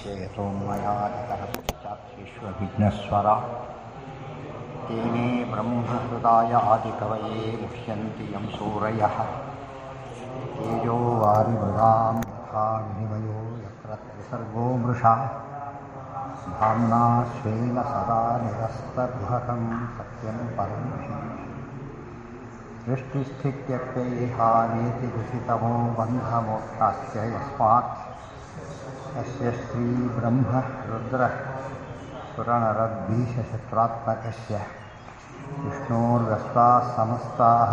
यतोऽन्वयादितरश्चाक्षेष्वभिघ्नस्वरा तेने ब्रह्महृदाय आदिकवये मुह्यन्ति यं सूरयः तेजो वारिमृगां यथा विनिमयो यत्र त्रिसर्गो मृषा धाम्ना स्वेन सदा निरस्तगुहकं सत्यं परं सृष्टिस्थित्यप्ययेहानेतिदुषितमो बन्धमोक्षाश्च यस्मात् यस्य श्रीब्रह्मरुद्रः सुरणरद्वीशशत्रात्मकस्य विष्णोर्व्यस्ताः समस्ताः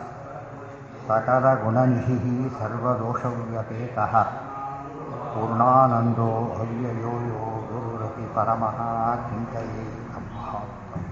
सकलगुणनिधिः सर्वदोषव्यपेतः पूर्णानन्दो अव्ययो यो गुरुरपि परमः चिन्तये अभावम्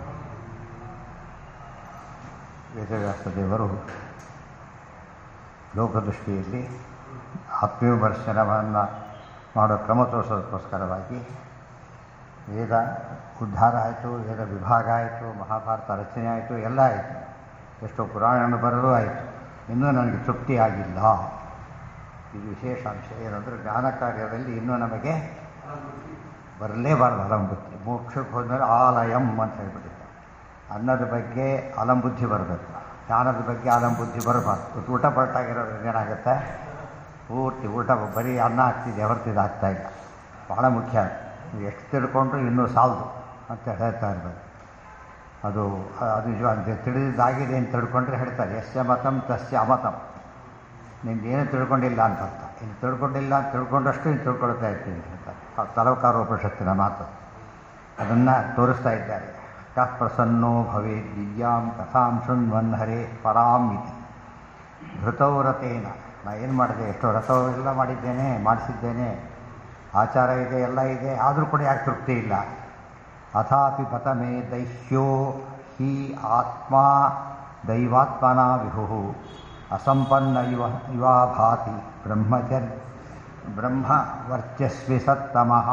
ವೇದವ್ಯಾಸ ದೇವರು ಲೋಕದೃಷ್ಟಿಯಲ್ಲಿ ಆತ್ಮೀಯದರ್ಶನವನ್ನು ಮಾಡೋ ಕ್ರಮ ತೋರಿಸೋದಕ್ಕೋಸ್ಕರವಾಗಿ ವೇದ ಉದ್ಧಾರ ಆಯಿತು ವೇದ ವಿಭಾಗ ಆಯಿತು ಮಹಾಭಾರತ ರಚನೆ ಆಯಿತು ಎಲ್ಲ ಆಯಿತು ಎಷ್ಟೋ ಪುರಾಣ ಬರೋದು ಆಯಿತು ಇನ್ನೂ ನನಗೆ ತೃಪ್ತಿ ಆಗಿಲ್ಲ ಇದು ವಿಶೇಷ ಅಂಶ ಏನಂದರೆ ಜ್ಞಾನ ಕಾರ್ಯದಲ್ಲಿ ಇನ್ನೂ ನಮಗೆ ಬರಲೇಬಾರ್ದು ಅಲಂಬುದ್ಧಿ ಮೋಕ್ಷಕ್ಕೆ ಹೋದ್ಮೇಲೆ ಆಲಯಂ ಅಂತ ಹೇಳ್ಬಿಟ್ಟಿದ್ದೆ ಅನ್ನದ ಬಗ್ಗೆ ಅಲಂಬುದ್ಧಿ ಬರಬೇಕು ಜ್ಞಾನದ ಬಗ್ಗೆ ಅಲಂಬುದ್ಧಿ ಬರಬಾರ್ದು ಊಟ ಪಲ್ಟಾಗಿರೋದು ಏನಾಗುತ್ತೆ ಪೂರ್ತಿ ಊಟ ಬರೀ ಅನ್ನ ಹಾಕ್ತಿದ್ದೆ ಹೊರತಿದ್ದು ಆಗ್ತಾ ಇಲ್ಲ ಭಾಳ ಮುಖ್ಯ ನೀವು ಎಷ್ಟು ತಿಳ್ಕೊಂಡ್ರು ಇನ್ನೂ ಸಾಲದು ಅಂತ ಹೇಳ್ತಾ ಇರ್ಬೇಕು ಅದು ಅದು ನಿಜವಾಗಿ ತಿಳಿದಿದ್ದಾಗಿದೆ ಅಂತ ತಿಳ್ಕೊಂಡ್ರೆ ಹೇಳ್ತಾರೆ ಯಸ್ಯ ಮತಂ ತಸ್ಯ ಅಮತಂ ನಿಮ್ಗೆ ಏನು ತಿಳ್ಕೊಂಡಿಲ್ಲ ಅಂತ ಅರ್ಥ ಇನ್ನು ತಿಳ್ಕೊಂಡಿಲ್ಲ ಅಂತ ತಿಳ್ಕೊಂಡಷ್ಟು ಇನ್ನು ತಿಳ್ಕೊಳ್ತಾ ಇರ್ತೀನಿ ಅಂತ ಹೇಳ್ತಾರೆ ಆ ತಲವಕಾರ ಉಪನಿಷತ್ತಿನ ಮಾತು ಅದನ್ನು ತೋರಿಸ್ತಾ ಇದ್ದಾರೆ ಕಃ ಪ್ರಸನ್ನೋ ಭವೇ ದಿವ್ಯಾಂ ಕಥಾಂ ಶೃಣ್ವನ್ ಹರೇ ಪರಾಂ ಇತಿ ಧೃತವ್ರತೇನ ನಾ ಏನು ಮಾಡಿದೆ ಎಷ್ಟೋ ರಥವೆಲ್ಲ ಮಾಡಿದ್ದೇನೆ ಮಾಡಿಸಿದ್ದೇನೆ ಆಚಾರ ಇದೆ ಎಲ್ಲ ಇದೆ ಆದರೂ ಕೂಡ ಯಾಕೆ ತೃಪ್ತಿ ಇಲ್ಲ ಅಥಾಪಿ ಪತಮೇ ದೈಹ್ಯೋ ಹಿ ಆತ್ಮ ದೈವಾತ್ಮನ ವಿಭು ಅಸಂಪನ್ನ ಇವ ಇವಾ ಭಾತಿ ಬ್ರಹ್ಮಚರ್ ಬ್ರಹ್ಮ ವರ್ಚಸ್ವಿ ಸತ್ತಮಃ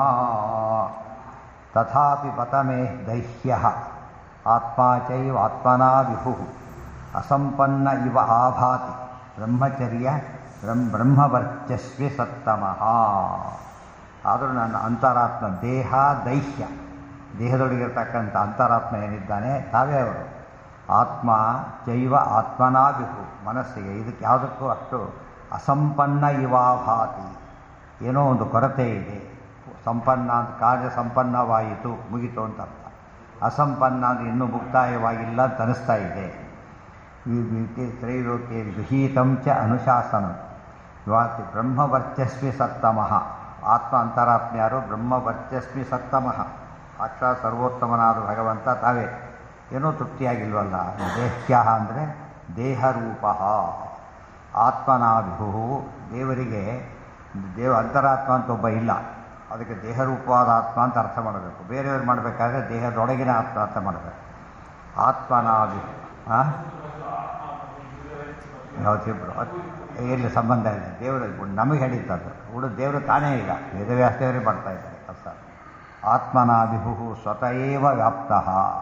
ತಥಾಪಿ ಪತಮೇ ದೈಹ್ಯ ಆತ್ಮ ಚೈವ ಆತ್ಮನಾ ವಿಭು ಅಸಂಪನ್ನ ಇವ ಆಭಾತಿ ಬ್ರಹ್ಮಚರ್ಯ ಬ್ರಹ್ಮ ಬ್ರಹ್ಮವರ್ಚಸ್ವಿ ಸತ್ತಮಃ ಆದರೂ ನನ್ನ ಅಂತರಾತ್ಮ ದೇಹ ದೈಹ್ಯ ದೇಹದೊಳಗಿರ್ತಕ್ಕಂಥ ಅಂತರಾತ್ಮ ಏನಿದ್ದಾನೆ ತಾವೇ ಅವರು ಆತ್ಮ ಚೈವ ಆತ್ಮನಾ ವಿಭು ಮನಸ್ಸಿಗೆ ಇದಕ್ಕೆ ಯಾವುದಕ್ಕೂ ಅಷ್ಟು ಅಸಂಪನ್ನ ಇವಾಭಾತಿ ಏನೋ ಒಂದು ಕೊರತೆ ಇದೆ ಸಂಪನ್ನ ಅಂತ ಕಾರ್ಯ ಸಂಪನ್ನವಾಯಿತು ಮುಗಿತು ಅಂತ ಅರ್ಥ ಅಸಂಪನ್ನ ಅಂದರೆ ಇನ್ನೂ ಮುಕ್ತಾಯವಾಗಿಲ್ಲ ಅಂತ ಅನಿಸ್ತಾ ಇದೆ ತ್ರೈಲೋಕ್ಯ ಗೃಹೀತಂ ಚ ಅನುಶಾಸನ ಇವಾತಿ ಬ್ರಹ್ಮವರ್ಚಸ್ವಿ ಸತ್ತಮಃ ಆತ್ಮ ಅಂತರಾತ್ಮ ಯಾರು ಬ್ರಹ್ಮವರ್ಚಸ್ವಿ ಸತ್ತಮಃ ಸಾಕ್ಷಾತ್ ಸರ್ವೋತ್ತಮನಾದ ಭಗವಂತ ತಾವೇ ಏನೋ ತೃಪ್ತಿಯಾಗಿಲ್ವಲ್ಲ ದೇಹ್ಯ ಅಂದರೆ ದೇಹರೂಪ ಆತ್ಮನಾಭಿಭು ದೇವರಿಗೆ ದೇವ ಅಂತರಾತ್ಮ ಅಂತ ಒಬ್ಬ ಇಲ್ಲ ಅದಕ್ಕೆ ದೇಹರೂಪವಾದ ಆತ್ಮ ಅಂತ ಅರ್ಥ ಮಾಡಬೇಕು ಬೇರೆಯವ್ರು ಮಾಡಬೇಕಾದ್ರೆ ದೇಹದೊಳಗಿನ ಆತ್ಮ ಅರ್ಥ ಮಾಡಬೇಕು ಆತ್ಮನಾಭಿ ಹಾಂ ಯಾವತ್ತಿಬ್ರು ಎಲ್ಲಿ ಸಂಬಂಧ ಇದೆ ದೇವರು ನಮಗೆ ಹೇಳಿದ್ದದು ಉಳು ದೇವರು ತಾನೇ ಇಲ್ಲ ವೇದವ್ಯಾಸದೇವರೇ ಮಾಡ್ತಾ ಇದ್ದಾರೆ ಕೆಲಸ ಆತ್ಮನ ವಿಭು ಸ್ವತಃವ ವ್ಯಾಪ್ತ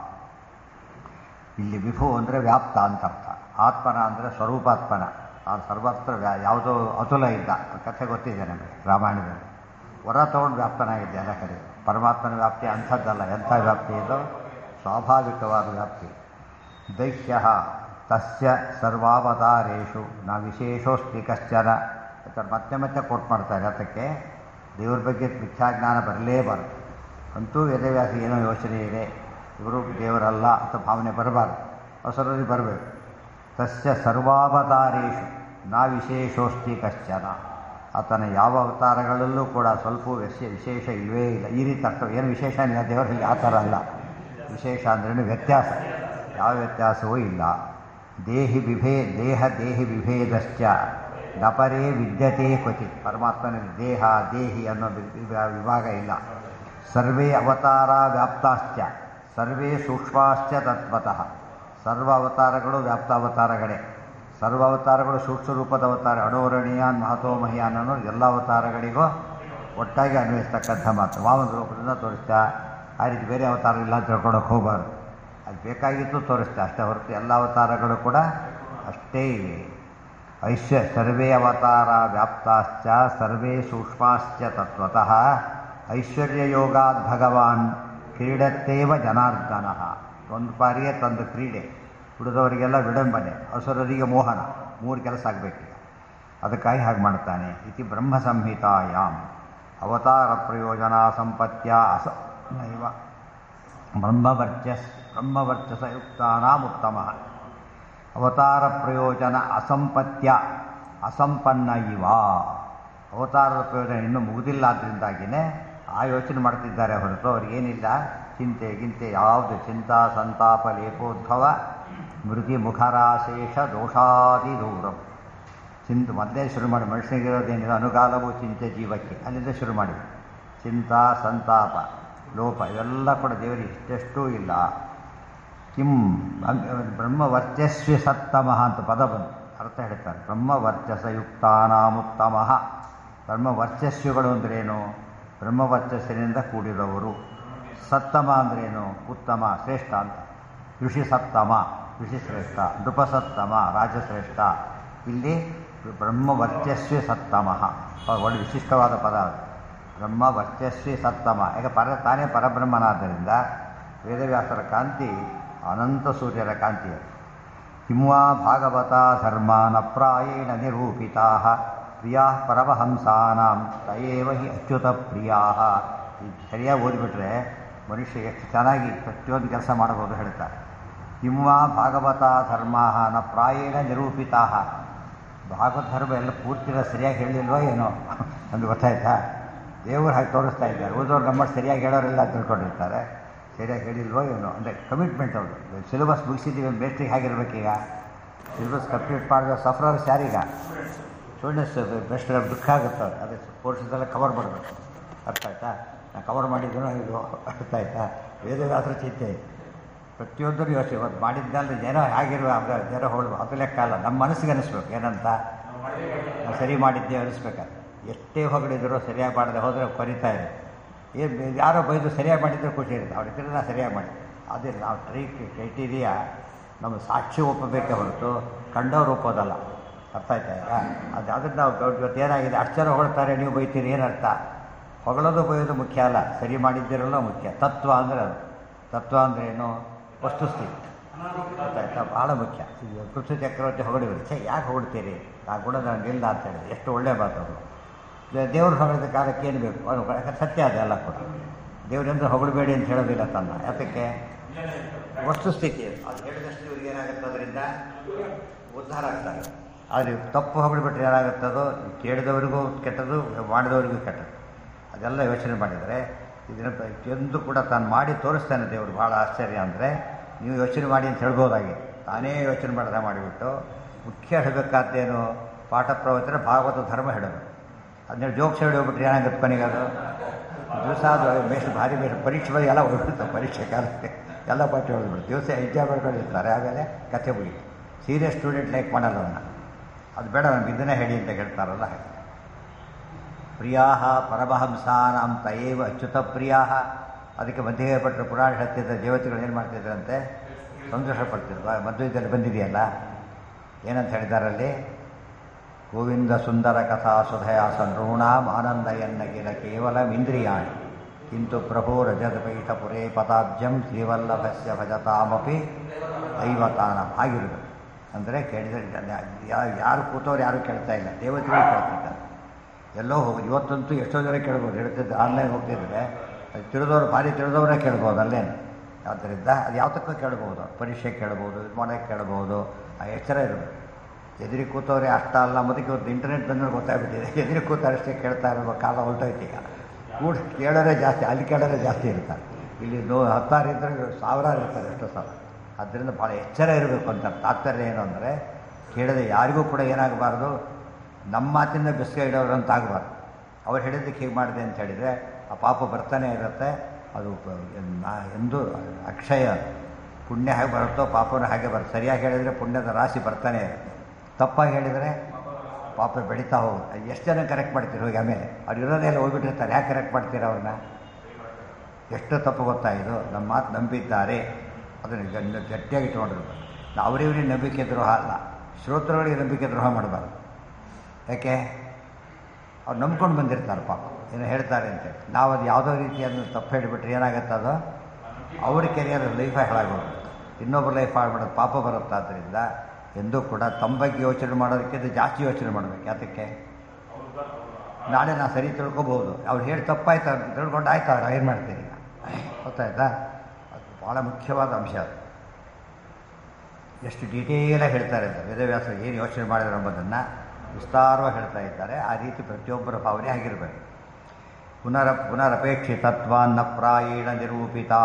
ಇಲ್ಲಿ ವಿಭು ಅಂದರೆ ವ್ಯಾಪ್ತ ಅಂತ ಅರ್ಥ ಆತ್ಮನ ಅಂದರೆ ಸ್ವರೂಪಾತ್ಮನ ಆ ಸರ್ವತ್ರ ವ್ಯಾ ಯಾವುದೋ ಅತುಲ ಇದ್ದ ಕಥೆ ಗೊತ್ತಿದೆ ನಮಗೆ ರಾಮಾಯಣದಲ್ಲಿ ಹೊರ ತಗೊಂಡು ವ್ಯಾಪ್ತನಾಗಿದ್ದೆ ಎಲ್ಲ ಕಡೆ ಪರಮಾತ್ಮನ ವ್ಯಾಪ್ತಿ ಅಂಥದ್ದಲ್ಲ ಎಂಥ ವ್ಯಾಪ್ತಿ ಇದು ಸ್ವಾಭಾವಿಕವಾದ ವ್ಯಾಪ್ತಿ ದೈಹ್ಯ ತಸ್ಯ ಸರ್ವಾವತಾರೇಶು ನ ವಿಶೇಷೋಸ್ತಿ ಕಶ್ಚನ ಯಾಕಂದ್ರೆ ಮತ್ತೆ ಮತ್ತೆ ಕೋಟ್ ಮಾಡ್ತಾರೆ ಅದಕ್ಕೆ ದೇವ್ರ ಬಗ್ಗೆ ಮಿಥ್ಯಾಜ್ಞಾನ ಬರಲೇಬಾರ್ದು ಅಂತೂ ವೇದವ್ಯಾಸ ಏನೋ ಯೋಚನೆ ಇದೆ ಇವರು ದೇವರಲ್ಲ ಅಂತ ಭಾವನೆ ಬರಬಾರ್ದು ಹೊಸರಲ್ಲಿ ಬರಬೇಕು ತಸ್ಯ ಸರ್ವಾವತಾರೇಶು ನಾ ವಿಶೇಷೋಸ್ತಿ ಕಶ್ಚನ ಆತನ ಯಾವ ಅವತಾರಗಳಲ್ಲೂ ಕೂಡ ಸ್ವಲ್ಪ ವಿಶೇ ವಿಶೇಷ ಇಲ್ಲವೇ ಇಲ್ಲ ಈ ರೀತಿ ಅರ್ಥ ಏನು ವಿಶೇಷ ಇಲ್ಲ ದೇವರಲ್ಲಿ ಆ ಥರ ಅಲ್ಲ ವಿಶೇಷ ಅಂದ್ರೇನು ವ್ಯತ್ಯಾಸ ಯಾವ ವ್ಯತ್ಯಾಸವೂ ಇಲ್ಲ ದೇಹಿ ವಿಭೇ ದೇಹ ದೇಹಿ ವಿಭೇದಶ್ಚ ನಪರೇ ವಿದ್ಯತೆ ಕ್ವಚಿತ್ ಪರಮಾತ್ಮನಲ್ಲಿ ದೇಹ ದೇಹಿ ಅನ್ನೋ ವಿಭಾಗ ಇಲ್ಲ ಸರ್ವೇ ಅವತಾರ ವ್ಯಾಪ್ತಾಶ್ಚ ಸರ್ವೇ ಸೂಕ್ಷ್ಮಾಶ್ಚ ತತ್ವತಃ ಸರ್ವ ಅವತಾರಗಳು ವ್ಯಾಪ್ತ ಅವತಾರಗಳೇ ಸರ್ವ ಅವತಾರಗಳು ಸೂಕ್ಷ್ಮ ರೂಪದ ಅವತಾರ ಅಣೋರಣೀಯಾನ್ ಮಹತೋ ಮಹಿಯಾನ್ ಅನ್ನೋ ಎಲ್ಲ ಅವತಾರಗಳಿಗೂ ಒಟ್ಟಾಗಿ ಅನ್ವಯಿಸ್ತಕ್ಕಂಥ ಮಾತು ವಾಮನ ರೂಪದಿಂದ ತೋರಿಸ್ತಾ ಆ ರೀತಿ ಬೇರೆ ಅವತಾರ ಇಲ್ಲ ಅಂತ ತಿಳ್ಕೊಳಕ್ಕೆ ಹೋಗಬಾರ್ದು ಅದು ಬೇಕಾಗಿತ್ತು ತೋರಿಸ್ತಾ ಅಷ್ಟೇ ಹೊರತು ಎಲ್ಲ ಅವತಾರಗಳು ಕೂಡ ಅಷ್ಟೇ ಇವೆ ಐಶ್ಯ ಸರ್ವೇ ಅವತಾರ ವ್ಯಾಪ್ತಾಶ್ಚ ಸರ್ವೇ ಸೂಕ್ಷ್ಮಾಶ್ಚ ತತ್ವತಃ ಐಶ್ವರ್ಯಯೋಗಾದ್ ಭಗವಾನ್ ಕ್ರೀಡತ್ತೇವ ಜನಾರ್ದನ ಒಂದು ಪಾರಿಗೆ ತಂದು ಕ್ರೀಡೆ ಉಳಿದವರಿಗೆಲ್ಲ ವಿಡಂಬನೆ ಅಸುರರಿಗೆ ಮೋಹನ ಮೂರು ಕೆಲಸ ಆಗಬೇಕೀಗ ಅದಕ್ಕಾಗಿ ಹಾಗೆ ಮಾಡ್ತಾನೆ ಇತಿ ಬ್ರಹ್ಮ ಸಂಹಿತಾಯಾಮ್ ಅವತಾರ ಪ್ರಯೋಜನ ಸಂಪತ್ಯ ಅಸ ನೈವ ಬ್ರಹ್ಮವರ್ಚಸ್ ಬ್ರಹ್ಮವರ್ಚಸಯುಕ್ತಾನಾಂ ಉತ್ತಮ ಅವತಾರ ಪ್ರಯೋಜನ ಅಸಂಪತ್ಯ ಅಸಂಪನ್ನ ಇವ ಅವತಾರದ ಪ್ರಯೋಜನ ಇನ್ನೂ ಮುಗುದಿಲ್ಲ ಆದ್ದರಿಂದಾಗಿಯೇ ಆ ಯೋಚನೆ ಮಾಡ್ತಿದ್ದಾರೆ ಹೊರತು ಅವ್ರಿಗೇನಿಲ್ಲ ಚಿಂತೆ ಗಿಂತೆ ಯಾವುದು ಚಿಂತಾ ಸಂತಾಪ ಲೇಪೋದ್ಭವ ಮೃತಿ ಮುಖರಾಶೇಷ ದೋಷಾದಿ ದೂರಂ ಚಿಂತೆ ಮೊದಲೇ ಶುರು ಮಾಡಿ ಮನುಷ್ಯನಿಗಿರೋದೇನಿದೆ ಅನುಗಾಲವು ಚಿಂತೆ ಜೀವಕ್ಕೆ ಅಲ್ಲಿಂದ ಶುರು ಮಾಡಿ ಚಿಂತಾ ಸಂತಾಪ ಲೋಪ ಇವೆಲ್ಲ ಕೂಡ ದೇವರಿಗೆ ಇಷ್ಟೆಷ್ಟೂ ಇಲ್ಲ ಕಿಂ ಬ್ರಹ್ಮವರ್ಚಸ್ವಿ ಸತ್ತಮಃ ಅಂತ ಪದ ಬಂತು ಅರ್ಥ ಹೇಳ್ತಾರೆ ಬ್ರಹ್ಮವರ್ಚಸಯುಕ್ತಾನಾಮುತ್ತಮ ಬ್ರಹ್ಮವರ್ಚಸ್ವಿಗಳು ಅಂದ್ರೇನು ಬ್ರಹ್ಮವರ್ಚಸ್ಸಿನಿಂದ ಕೂಡಿದವರು ಸತ್ತಮ ಅಂದ್ರೇನು ಉತ್ತಮ ಶ್ರೇಷ್ಠ ಅಂತ ಋಷಿ ಸತ್ತಮ ಋಷಿ ಶ್ರೇಷ್ಠ ನೃಪಸತ್ತಮ ರಾಜಶ್ರೇಷ್ಠ ಇಲ್ಲಿ ಬ್ರಹ್ಮವರ್ಚಸ್ವಿ ಸತ್ತಮ ಒಳ್ಳೆ ವಿಶಿಷ್ಟವಾದ ಪದ ಅದು ಬ್ರಹ್ಮ ವರ್ಚಸ್ವಿ ಸತ್ತಮ ಯಾಕೆ ಪರ ತಾನೇ ಪರಬ್ರಹ್ಮನಾದ್ದರಿಂದ ವೇದವ್ಯಾಸರ ಕಾಂತಿ ಅನಂತ ಸೂರ್ಯರ ಕಾಂತಿ ಅದು ಕಿಂವಾ ಭಾಗವತ ಧರ್ಮಾನ ಪ್ರಾಯೇಣ ನಿರೂಪಿತಾ ಪ್ರಿಯಾ ಪರಮಹಂಸಾನಾಂ ತಯೇವ ಹಿ ಅಚ್ಯುತ ಪ್ರಿಯಾ ಸರಿಯಾಗಿ ಓದಿಬಿಟ್ರೆ ಮನುಷ್ಯ ಎಷ್ಟು ಚೆನ್ನಾಗಿ ಪ್ರತಿಯೊಂದು ಕೆಲಸ ಮಾಡಬಹುದು ಹೇಳ್ತಾರೆ ಕಿಂವಾ ಭಾಗವತ ಧರ್ಮಾ ನ ಪ್ರಾಯೇಣ ನಿರೂಪಿತಾ ಭಾಗವತ ಧರ್ಮ ಎಲ್ಲ ಪೂರ್ತಿನ ಸರಿಯಾಗಿ ಹೇಳಿಲ್ವೋ ಏನೋ ಅಂತ ಗೊತ್ತಾಯ್ತಾ ದೇವರು ಹಾಗೆ ತೋರಿಸ್ತಾ ಇದ್ದಾರೆ ಉಳಿದವ್ರು ನಮ್ಮಷ್ಟು ಸರಿಯಾಗಿ ಹೇಳೋರೆಲ್ಲ ತಿಳ್ಕೊಂಡಿರ್ತಾರೆ ಸರಿಯಾಗಿ ಹೇಳಿಲ್ವೋ ಏನೋ ಅಂದರೆ ಕಮಿಟ್ಮೆಂಟ್ ಅವರು ಸಿಲೆಬಸ್ ಮುಗಿಸಿದ್ದೀವಿ ಬೇಸ್ಟಿಗೆ ಹೇಗಿರ್ಬೇಕೀಗ ಸಿಲೆಬಸ್ ಕಂಪ್ಲೀಟ್ ಮಾಡಿದ ಸಫ್ರರ್ಸ್ ಯಾರೀಗ ಸ್ಟೂಡೆಂಟ್ಸ್ ಬೆಸ್ಟ್ ದುಃಖ ಆಗುತ್ತೆ ಅದೇ ಕೋರ್ಸಸ್ಸೆಲ್ಲ ಕವರ್ ಮಾಡಬೇಕು ಅರ್ಥ ಆಯ್ತಾ ನಾನು ಕವರ್ ಮಾಡಿದ್ದೀನೋ ಇದು ಅರ್ಥ ಆಯ್ತಾ ವೇದವ್ಯಾಸರ ಚಿಂತೆ ಪ್ರತಿಯೊಂದರೂ ಯೋಚನೆ ಇವತ್ತು ಮಾಡಿದ್ದಲ್ಲಿ ಜನ ಹೇಗಿರುವ ಜನ ಹೋಳು ಅದು ಲೆಕ್ಕ ಅಲ್ಲ ನಮ್ಮ ಮನಸ್ಸಿಗೆ ಅನಿಸ್ಬೇಕು ಏನಂತ ನಾವು ಸರಿ ಮಾಡಿದ್ದೆ ಅನಿಸ್ಬೇಕಾದ್ರೆ ಎಷ್ಟೇ ಹೊಗಳಿದ್ರು ಸರಿಯಾಗಿ ಮಾಡದೆ ಹೋದರೆ ಕೊರಿತಾ ಇದೆ ಏನು ಯಾರೋ ಬೈದು ಸರಿಯಾಗಿ ಮಾಡಿದ್ರೆ ಖುಷಿ ಇರುತ್ತೆ ಅವ್ರ ಇದ್ರೆ ನಾ ಸರಿಯಾಗಿ ಮಾಡಿ ಅದೇ ನಾವು ಟ್ರೀ ಕ್ರೈಟೀರಿಯಾ ನಮ್ಮ ಸಾಕ್ಷಿ ಒಪ್ಪಬೇಕೇ ಹೊರತು ಕಂಡವ್ರು ಒಪ್ಪೋದಲ್ಲ ಅರ್ಥ ಆಯ್ತಾ ಈಗ ಅದು ಅದನ್ನು ನಾವು ಇವತ್ತು ಏನಾಗಿದೆ ಅಷ್ಟು ಜನ ಹೊಳ್ತಾರೆ ನೀವು ಬೈತೀರಿ ಏನರ್ಥ ಹೊಗಳೋದು ಬೈಯೋದು ಮುಖ್ಯ ಅಲ್ಲ ಸರಿ ಮಾಡಿದ್ದಿರಲ್ಲ ಮುಖ್ಯ ತತ್ವ ಅಂದರೆ ಅದು ತತ್ವ ಅಂದರೆ ಏನು ವಸ್ತುಸ್ಥಿತಿ ಗೊತ್ತಾಯ್ತಾ ಭಾಳ ಮುಖ್ಯ ಈಗ ಪೃಥ್ವಿ ಚಕ್ರವರ್ತಿ ಹೊಗಳಿದ್ರು ಛೇ ಯಾಕೆ ಹೊಗಳ್ತೀರಿ ಆ ಗುಣ ನನಗಿಲ್ಲ ಅಂತ ಹೇಳಿದ್ರು ಎಷ್ಟು ಒಳ್ಳೆಯ ಮಾತು ಅದು ದೇವ್ರು ಹೊಗಳಿದ ಕಾಲಕ್ಕೆ ಏನು ಬೇಕು ಅದು ಯಾಕಂದ್ರೆ ಸತ್ಯ ಅದು ಎಲ್ಲ ಕೂಡ ದೇವರಿಂದ ಹೊಗಳಬೇಡಿ ಅಂತ ಹೇಳೋದಿಲ್ಲ ತನ್ನ ಯಾತಕ್ಕೆ ವಸ್ತುಸ್ಥಿತಿ ಅದು ಅದು ಹೇಳಿದಷ್ಟು ಇವ್ರಿಗೆ ಏನಾಗುತ್ತೆ ಅದರಿಂದ ಉದ್ಧಾರ ಆಗ್ತಾರೆ ಆದರೆ ತಪ್ಪು ಹೊಗಳ್ಬಿಟ್ರೆ ಏನಾಗುತ್ತದೋ ಕೇಳಿದವರಿಗೂ ಕೆಟ್ಟದು ಮಾಡಿದವರಿಗೂ ಕೆಟ್ಟದು ಅದೆಲ್ಲ ಯೋಚನೆ ಮಾಡಿದರೆ ಇದನ್ನು ಪ್ರತಿಯೊಂದು ಕೂಡ ತಾನು ಮಾಡಿ ತೋರಿಸ್ತಾನೆ ದೇವರು ಭಾಳ ಆಶ್ಚರ್ಯ ಅಂದರೆ ನೀವು ಯೋಚನೆ ಮಾಡಿ ಅಂತ ಹೇಳ್ಬೋದಾಗಿ ತಾನೇ ಯೋಚನೆ ಮಾಡದೆ ಮಾಡಿಬಿಟ್ಟು ಮುಖ್ಯ ಹೇಳಬೇಕಾದ್ದೇನು ಪಾಠ ಪ್ರವಚನ ಭಾಗವತ ಧರ್ಮ ಹೇಳೋದು ಅದನ್ನ ಜೋಕ್ಸ್ ಹೇಳಿ ಹೋಗ್ಬಿಟ್ರೆ ಏನಾಗುತ್ತೆ ಕೊನೆಗೆ ಅದು ದಿವಸ ಅದು ಮೇಷ್ಟು ಭಾರಿ ಮೇಷ್ಟು ಪರೀಕ್ಷೆ ಬಗ್ಗೆ ಎಲ್ಲ ಹೋಗ್ಬಿಡ್ತಾರೆ ಪರೀಕ್ಷೆ ಕಾಲಕ್ಕೆ ಎಲ್ಲ ಪಾಠ ಹೋಗ್ಬಿಡ್ತು ದಿವಸ ಎಂಜಾಯ್ ಮಾಡ್ಕೊಂಡಿರ್ತಾರೆ ಆಮೇಲೆ ಕಥೆ ಮುಗೀತು ಸೀರಿಯಸ್ ಸ್ಟೂಡೆಂಟ್ ಲೈಕ್ ಮಾಡಲ್ಲ ಅವನ್ನ ಅದು ಬೇಡ ನಮ್ಗೆ ಇದನ್ನೇ ಹೇಳಿ ಅಂತ ಹೇಳ್ತಾರಲ್ಲ ಹಾಗೆ ಪ್ರಿಯಾ ಪರಮಹಂಸಾನಾಂ ತಯೇವ ಅಚ್ಯುತ ಪ್ರಿಯಾ ಅದಕ್ಕೆ ಮಧ್ಯೆ ಭಟ್ರು ಪುರಾಣ ಹೇಳ್ತಿದ್ದ ದೇವತೆಗಳು ಏನು ಮಾಡ್ತಿದ್ರಂತೆ ಸಂತೋಷ ಪಡ್ತಿದ್ರು ಮಧ್ವದಲ್ಲಿ ಬಂದಿದೆಯಲ್ಲ ಏನಂತ ಹೇಳಿದಾರಲ್ಲಿ ಗೋವಿಂದ ಸುಂದರ ಕಥಾ ಸುಧಯ ಸಂಋಣಾಂ ಆನಂದ ಎನ್ನಗಿಲ ಕೇವಲ ಇಂದ್ರಿಯಾಣಿ ಕಿಂತು ಪ್ರಭೋ ರಜತಪೀಠ ಪುರೇ ಪದಾಬ್ಜಂ ಶ್ರೀವಲ್ಲಭಸ್ಯ ಭಜತಾಮಪಿ ದೈವತಾನಂ ಆಗಿರುವುದು ಅಂದರೆ ಕೇಳಿದರೆ ಯಾರು ಕೂತವ್ರು ಯಾರು ಕೇಳ್ತಾ ಇಲ್ಲ ದೇವತೆಗಳು ಕೇಳ್ತಿದ್ದಾರೆ ಎಲ್ಲೋ ಹೋಗಿ ಇವತ್ತಂತೂ ಎಷ್ಟೋ ಜನ ಕೇಳ್ಬೋದು ಹೇಳ್ತಿದ್ದೆ ಆನ್ಲೈನ್ ಹೋಗ್ತಿದ್ರೆ ಅದು ತಿಳಿದವ್ರು ಭಾರಿ ತಿಳಿದವರೇ ಕೇಳ್ಬೋದು ಅಲ್ಲೇನು ಆದ್ದರಿಂದ ಅದು ಯಾವತ್ತಕ್ಕೂ ಕೇಳ್ಬೋದು ಪರೀಕ್ಷೆ ಕೇಳ್ಬೋದು ಇದು ಮಾಡೋಕ್ಕೆ ಕೇಳ್ಬೋದು ಆ ಎಚ್ಚರ ಇರಬೇಕು ಎದುರಿ ಕೂತವ್ರೆ ಅಷ್ಟ ಅಲ್ಲ ಅನ್ನೋದಕ್ಕೆ ಇವತ್ತು ಇಂಟರ್ನೆಟ್ ಬಂದ್ರೆ ಗೊತ್ತಾಗ್ಬಿಟ್ಟಿದೆ ಎದುರಿ ಕೂತರಷ್ಟೇ ಕೇಳ್ತಾ ಇರೋ ಕಾಲ ಹೊರಟೋಯ್ತು ಈಗ ಕೂಡ ಕೇಳೋರೇ ಜಾಸ್ತಿ ಅಲ್ಲಿ ಕೇಳೋರೇ ಜಾಸ್ತಿ ಇರ್ತಾರೆ ಇಲ್ಲಿ ನೋ ಹತ್ತಾರು ಇದ್ದರೆ ಸಾವಿರಾರು ಇರ್ತಾರೆ ಎಷ್ಟೋ ಸಲ ಆದ್ದರಿಂದ ಭಾಳ ಎಚ್ಚರ ಇರಬೇಕು ಅಂತ ತಾತ್ಪರ್ಯ ಏನು ಅಂದರೆ ಕೇಳದೆ ಯಾರಿಗೂ ಕೂಡ ಏನಾಗಬಾರ್ದು ನಮ್ಮ ಮಾತಿಂದ ಬಿಸ್ಕೆ ಇಡೋರು ಅಂತ ಆಗಬಾರ್ದು ಅವ್ರು ಹೇಳಿದ್ದಕ್ಕೆ ಹೀಗೆ ಮಾಡಿದೆ ಅಂತ ಹೇಳಿದರೆ ಆ ಪಾಪ ಬರ್ತಾನೆ ಇರುತ್ತೆ ಅದು ಎಂದು ಅಕ್ಷಯ ಪುಣ್ಯ ಹೇಗೆ ಬರುತ್ತೋ ಪಾಪನೂ ಹಾಗೆ ಬರುತ್ತೆ ಸರಿಯಾಗಿ ಹೇಳಿದರೆ ಪುಣ್ಯದ ರಾಶಿ ಬರ್ತಾನೆ ಇರುತ್ತೆ ತಪ್ಪಾಗಿ ಹೇಳಿದರೆ ಪಾಪ ಬೆಳೀತಾ ಹೋಗುತ್ತೆ ಎಷ್ಟು ಜನ ಕರೆಕ್ಟ್ ಮಾಡ್ತೀರಿ ಹೋಗಿ ಆಮೇಲೆ ಅವ್ರು ಇರೋದೆಲ್ಲ ಹೋಗ್ಬಿಟ್ಟಿರ್ತಾರೆ ಯಾಕೆ ಕರೆಕ್ಟ್ ಮಾಡ್ತೀರ ಅವ್ರನ್ನ ಎಷ್ಟು ತಪ್ಪು ಗೊತ್ತಾ ಇದು ನಮ್ಮ ಮಾತು ನಂಬಿದ್ದಾರೆ ಅದನ್ನು ಗಟ್ಟಿಯಾಗಿ ಇಟ್ಕೊಂಡಿರ್ಬೇಕು ಅವರಿವ್ರಿಗೆ ನಂಬಿಕೆ ದ್ರೋಹ ಅಲ್ಲ ಶ್ರೋತೃಗಳಿಗೆ ನಂಬಿಕೆ ದ್ರೋಹ ಮಾಡಬಾರ್ದು ಯಾಕೆ ಅವ್ರು ನಂಬ್ಕೊಂಡು ಬಂದಿರ್ತಾರೆ ಪಾಪ ಏನೋ ಹೇಳ್ತಾರೆ ಅಂತೇಳಿ ನಾವು ಅದು ಯಾವುದೋ ರೀತಿಯನ್ನು ತಪ್ಪು ಹೇಳಿಬಿಟ್ರೆ ಏನಾಗುತ್ತೆ ಅದು ಅವ್ರ ಕೆರಿಯರ್ ಲೈಫೇ ಹಾಳಾಗೋಗುತ್ತೆ ಇನ್ನೊಬ್ಬರ ಲೈಫ್ ಹಾಳು ಮಾಡೋದು ಪಾಪ ಬರುತ್ತೆ ಆದ್ದರಿಂದ ಎಂದೂ ಕೂಡ ತಮ್ಮ ಬಗ್ಗೆ ಯೋಚನೆ ಮಾಡೋದಕ್ಕಿಂತ ಜಾಸ್ತಿ ಯೋಚನೆ ಮಾಡಬೇಕು ಯಾತಕ್ಕೆ ನಾಳೆ ನಾನು ಸರಿ ತಿಳ್ಕೊಬೋದು ಅವ್ರು ಹೇಳಿ ತಪ್ಪಾಯ್ತು ಅವ್ರು ತಿಳ್ಕೊಂಡು ಆಯ್ತು ಅವ್ರು ಏನು ಮಾಡ್ತೀರಿ ಈಗ ಗೊತ್ತಾಯ್ತಾ ಅದು ಭಾಳ ಮುಖ್ಯವಾದ ಅಂಶ ಅದು ಎಷ್ಟು ಡೀಟೇಲಾಗಿ ಹೇಳ್ತಾರೆ ಅಂತ ವೇದವ್ಯಾಸರು ಏನು ಯೋಚನೆ ಮಾಡಿದ್ರು ಎಂಬುದನ್ನು ವಿಸ್ತಾರವಾಗಿ ಹೇಳ್ತಾ ಇದ್ದಾರೆ ಆ ರೀತಿ ಪ್ರತಿಯೊಬ್ಬರ ಭಾವನೆ ಆಗಿರಬೇಕು ಪುನರ ಪುನರಪೇಕ್ಷಿತತ್ವಾನ್ನ ಪ್ರಾಯೇಣ ನಿರೂಪಿತಾ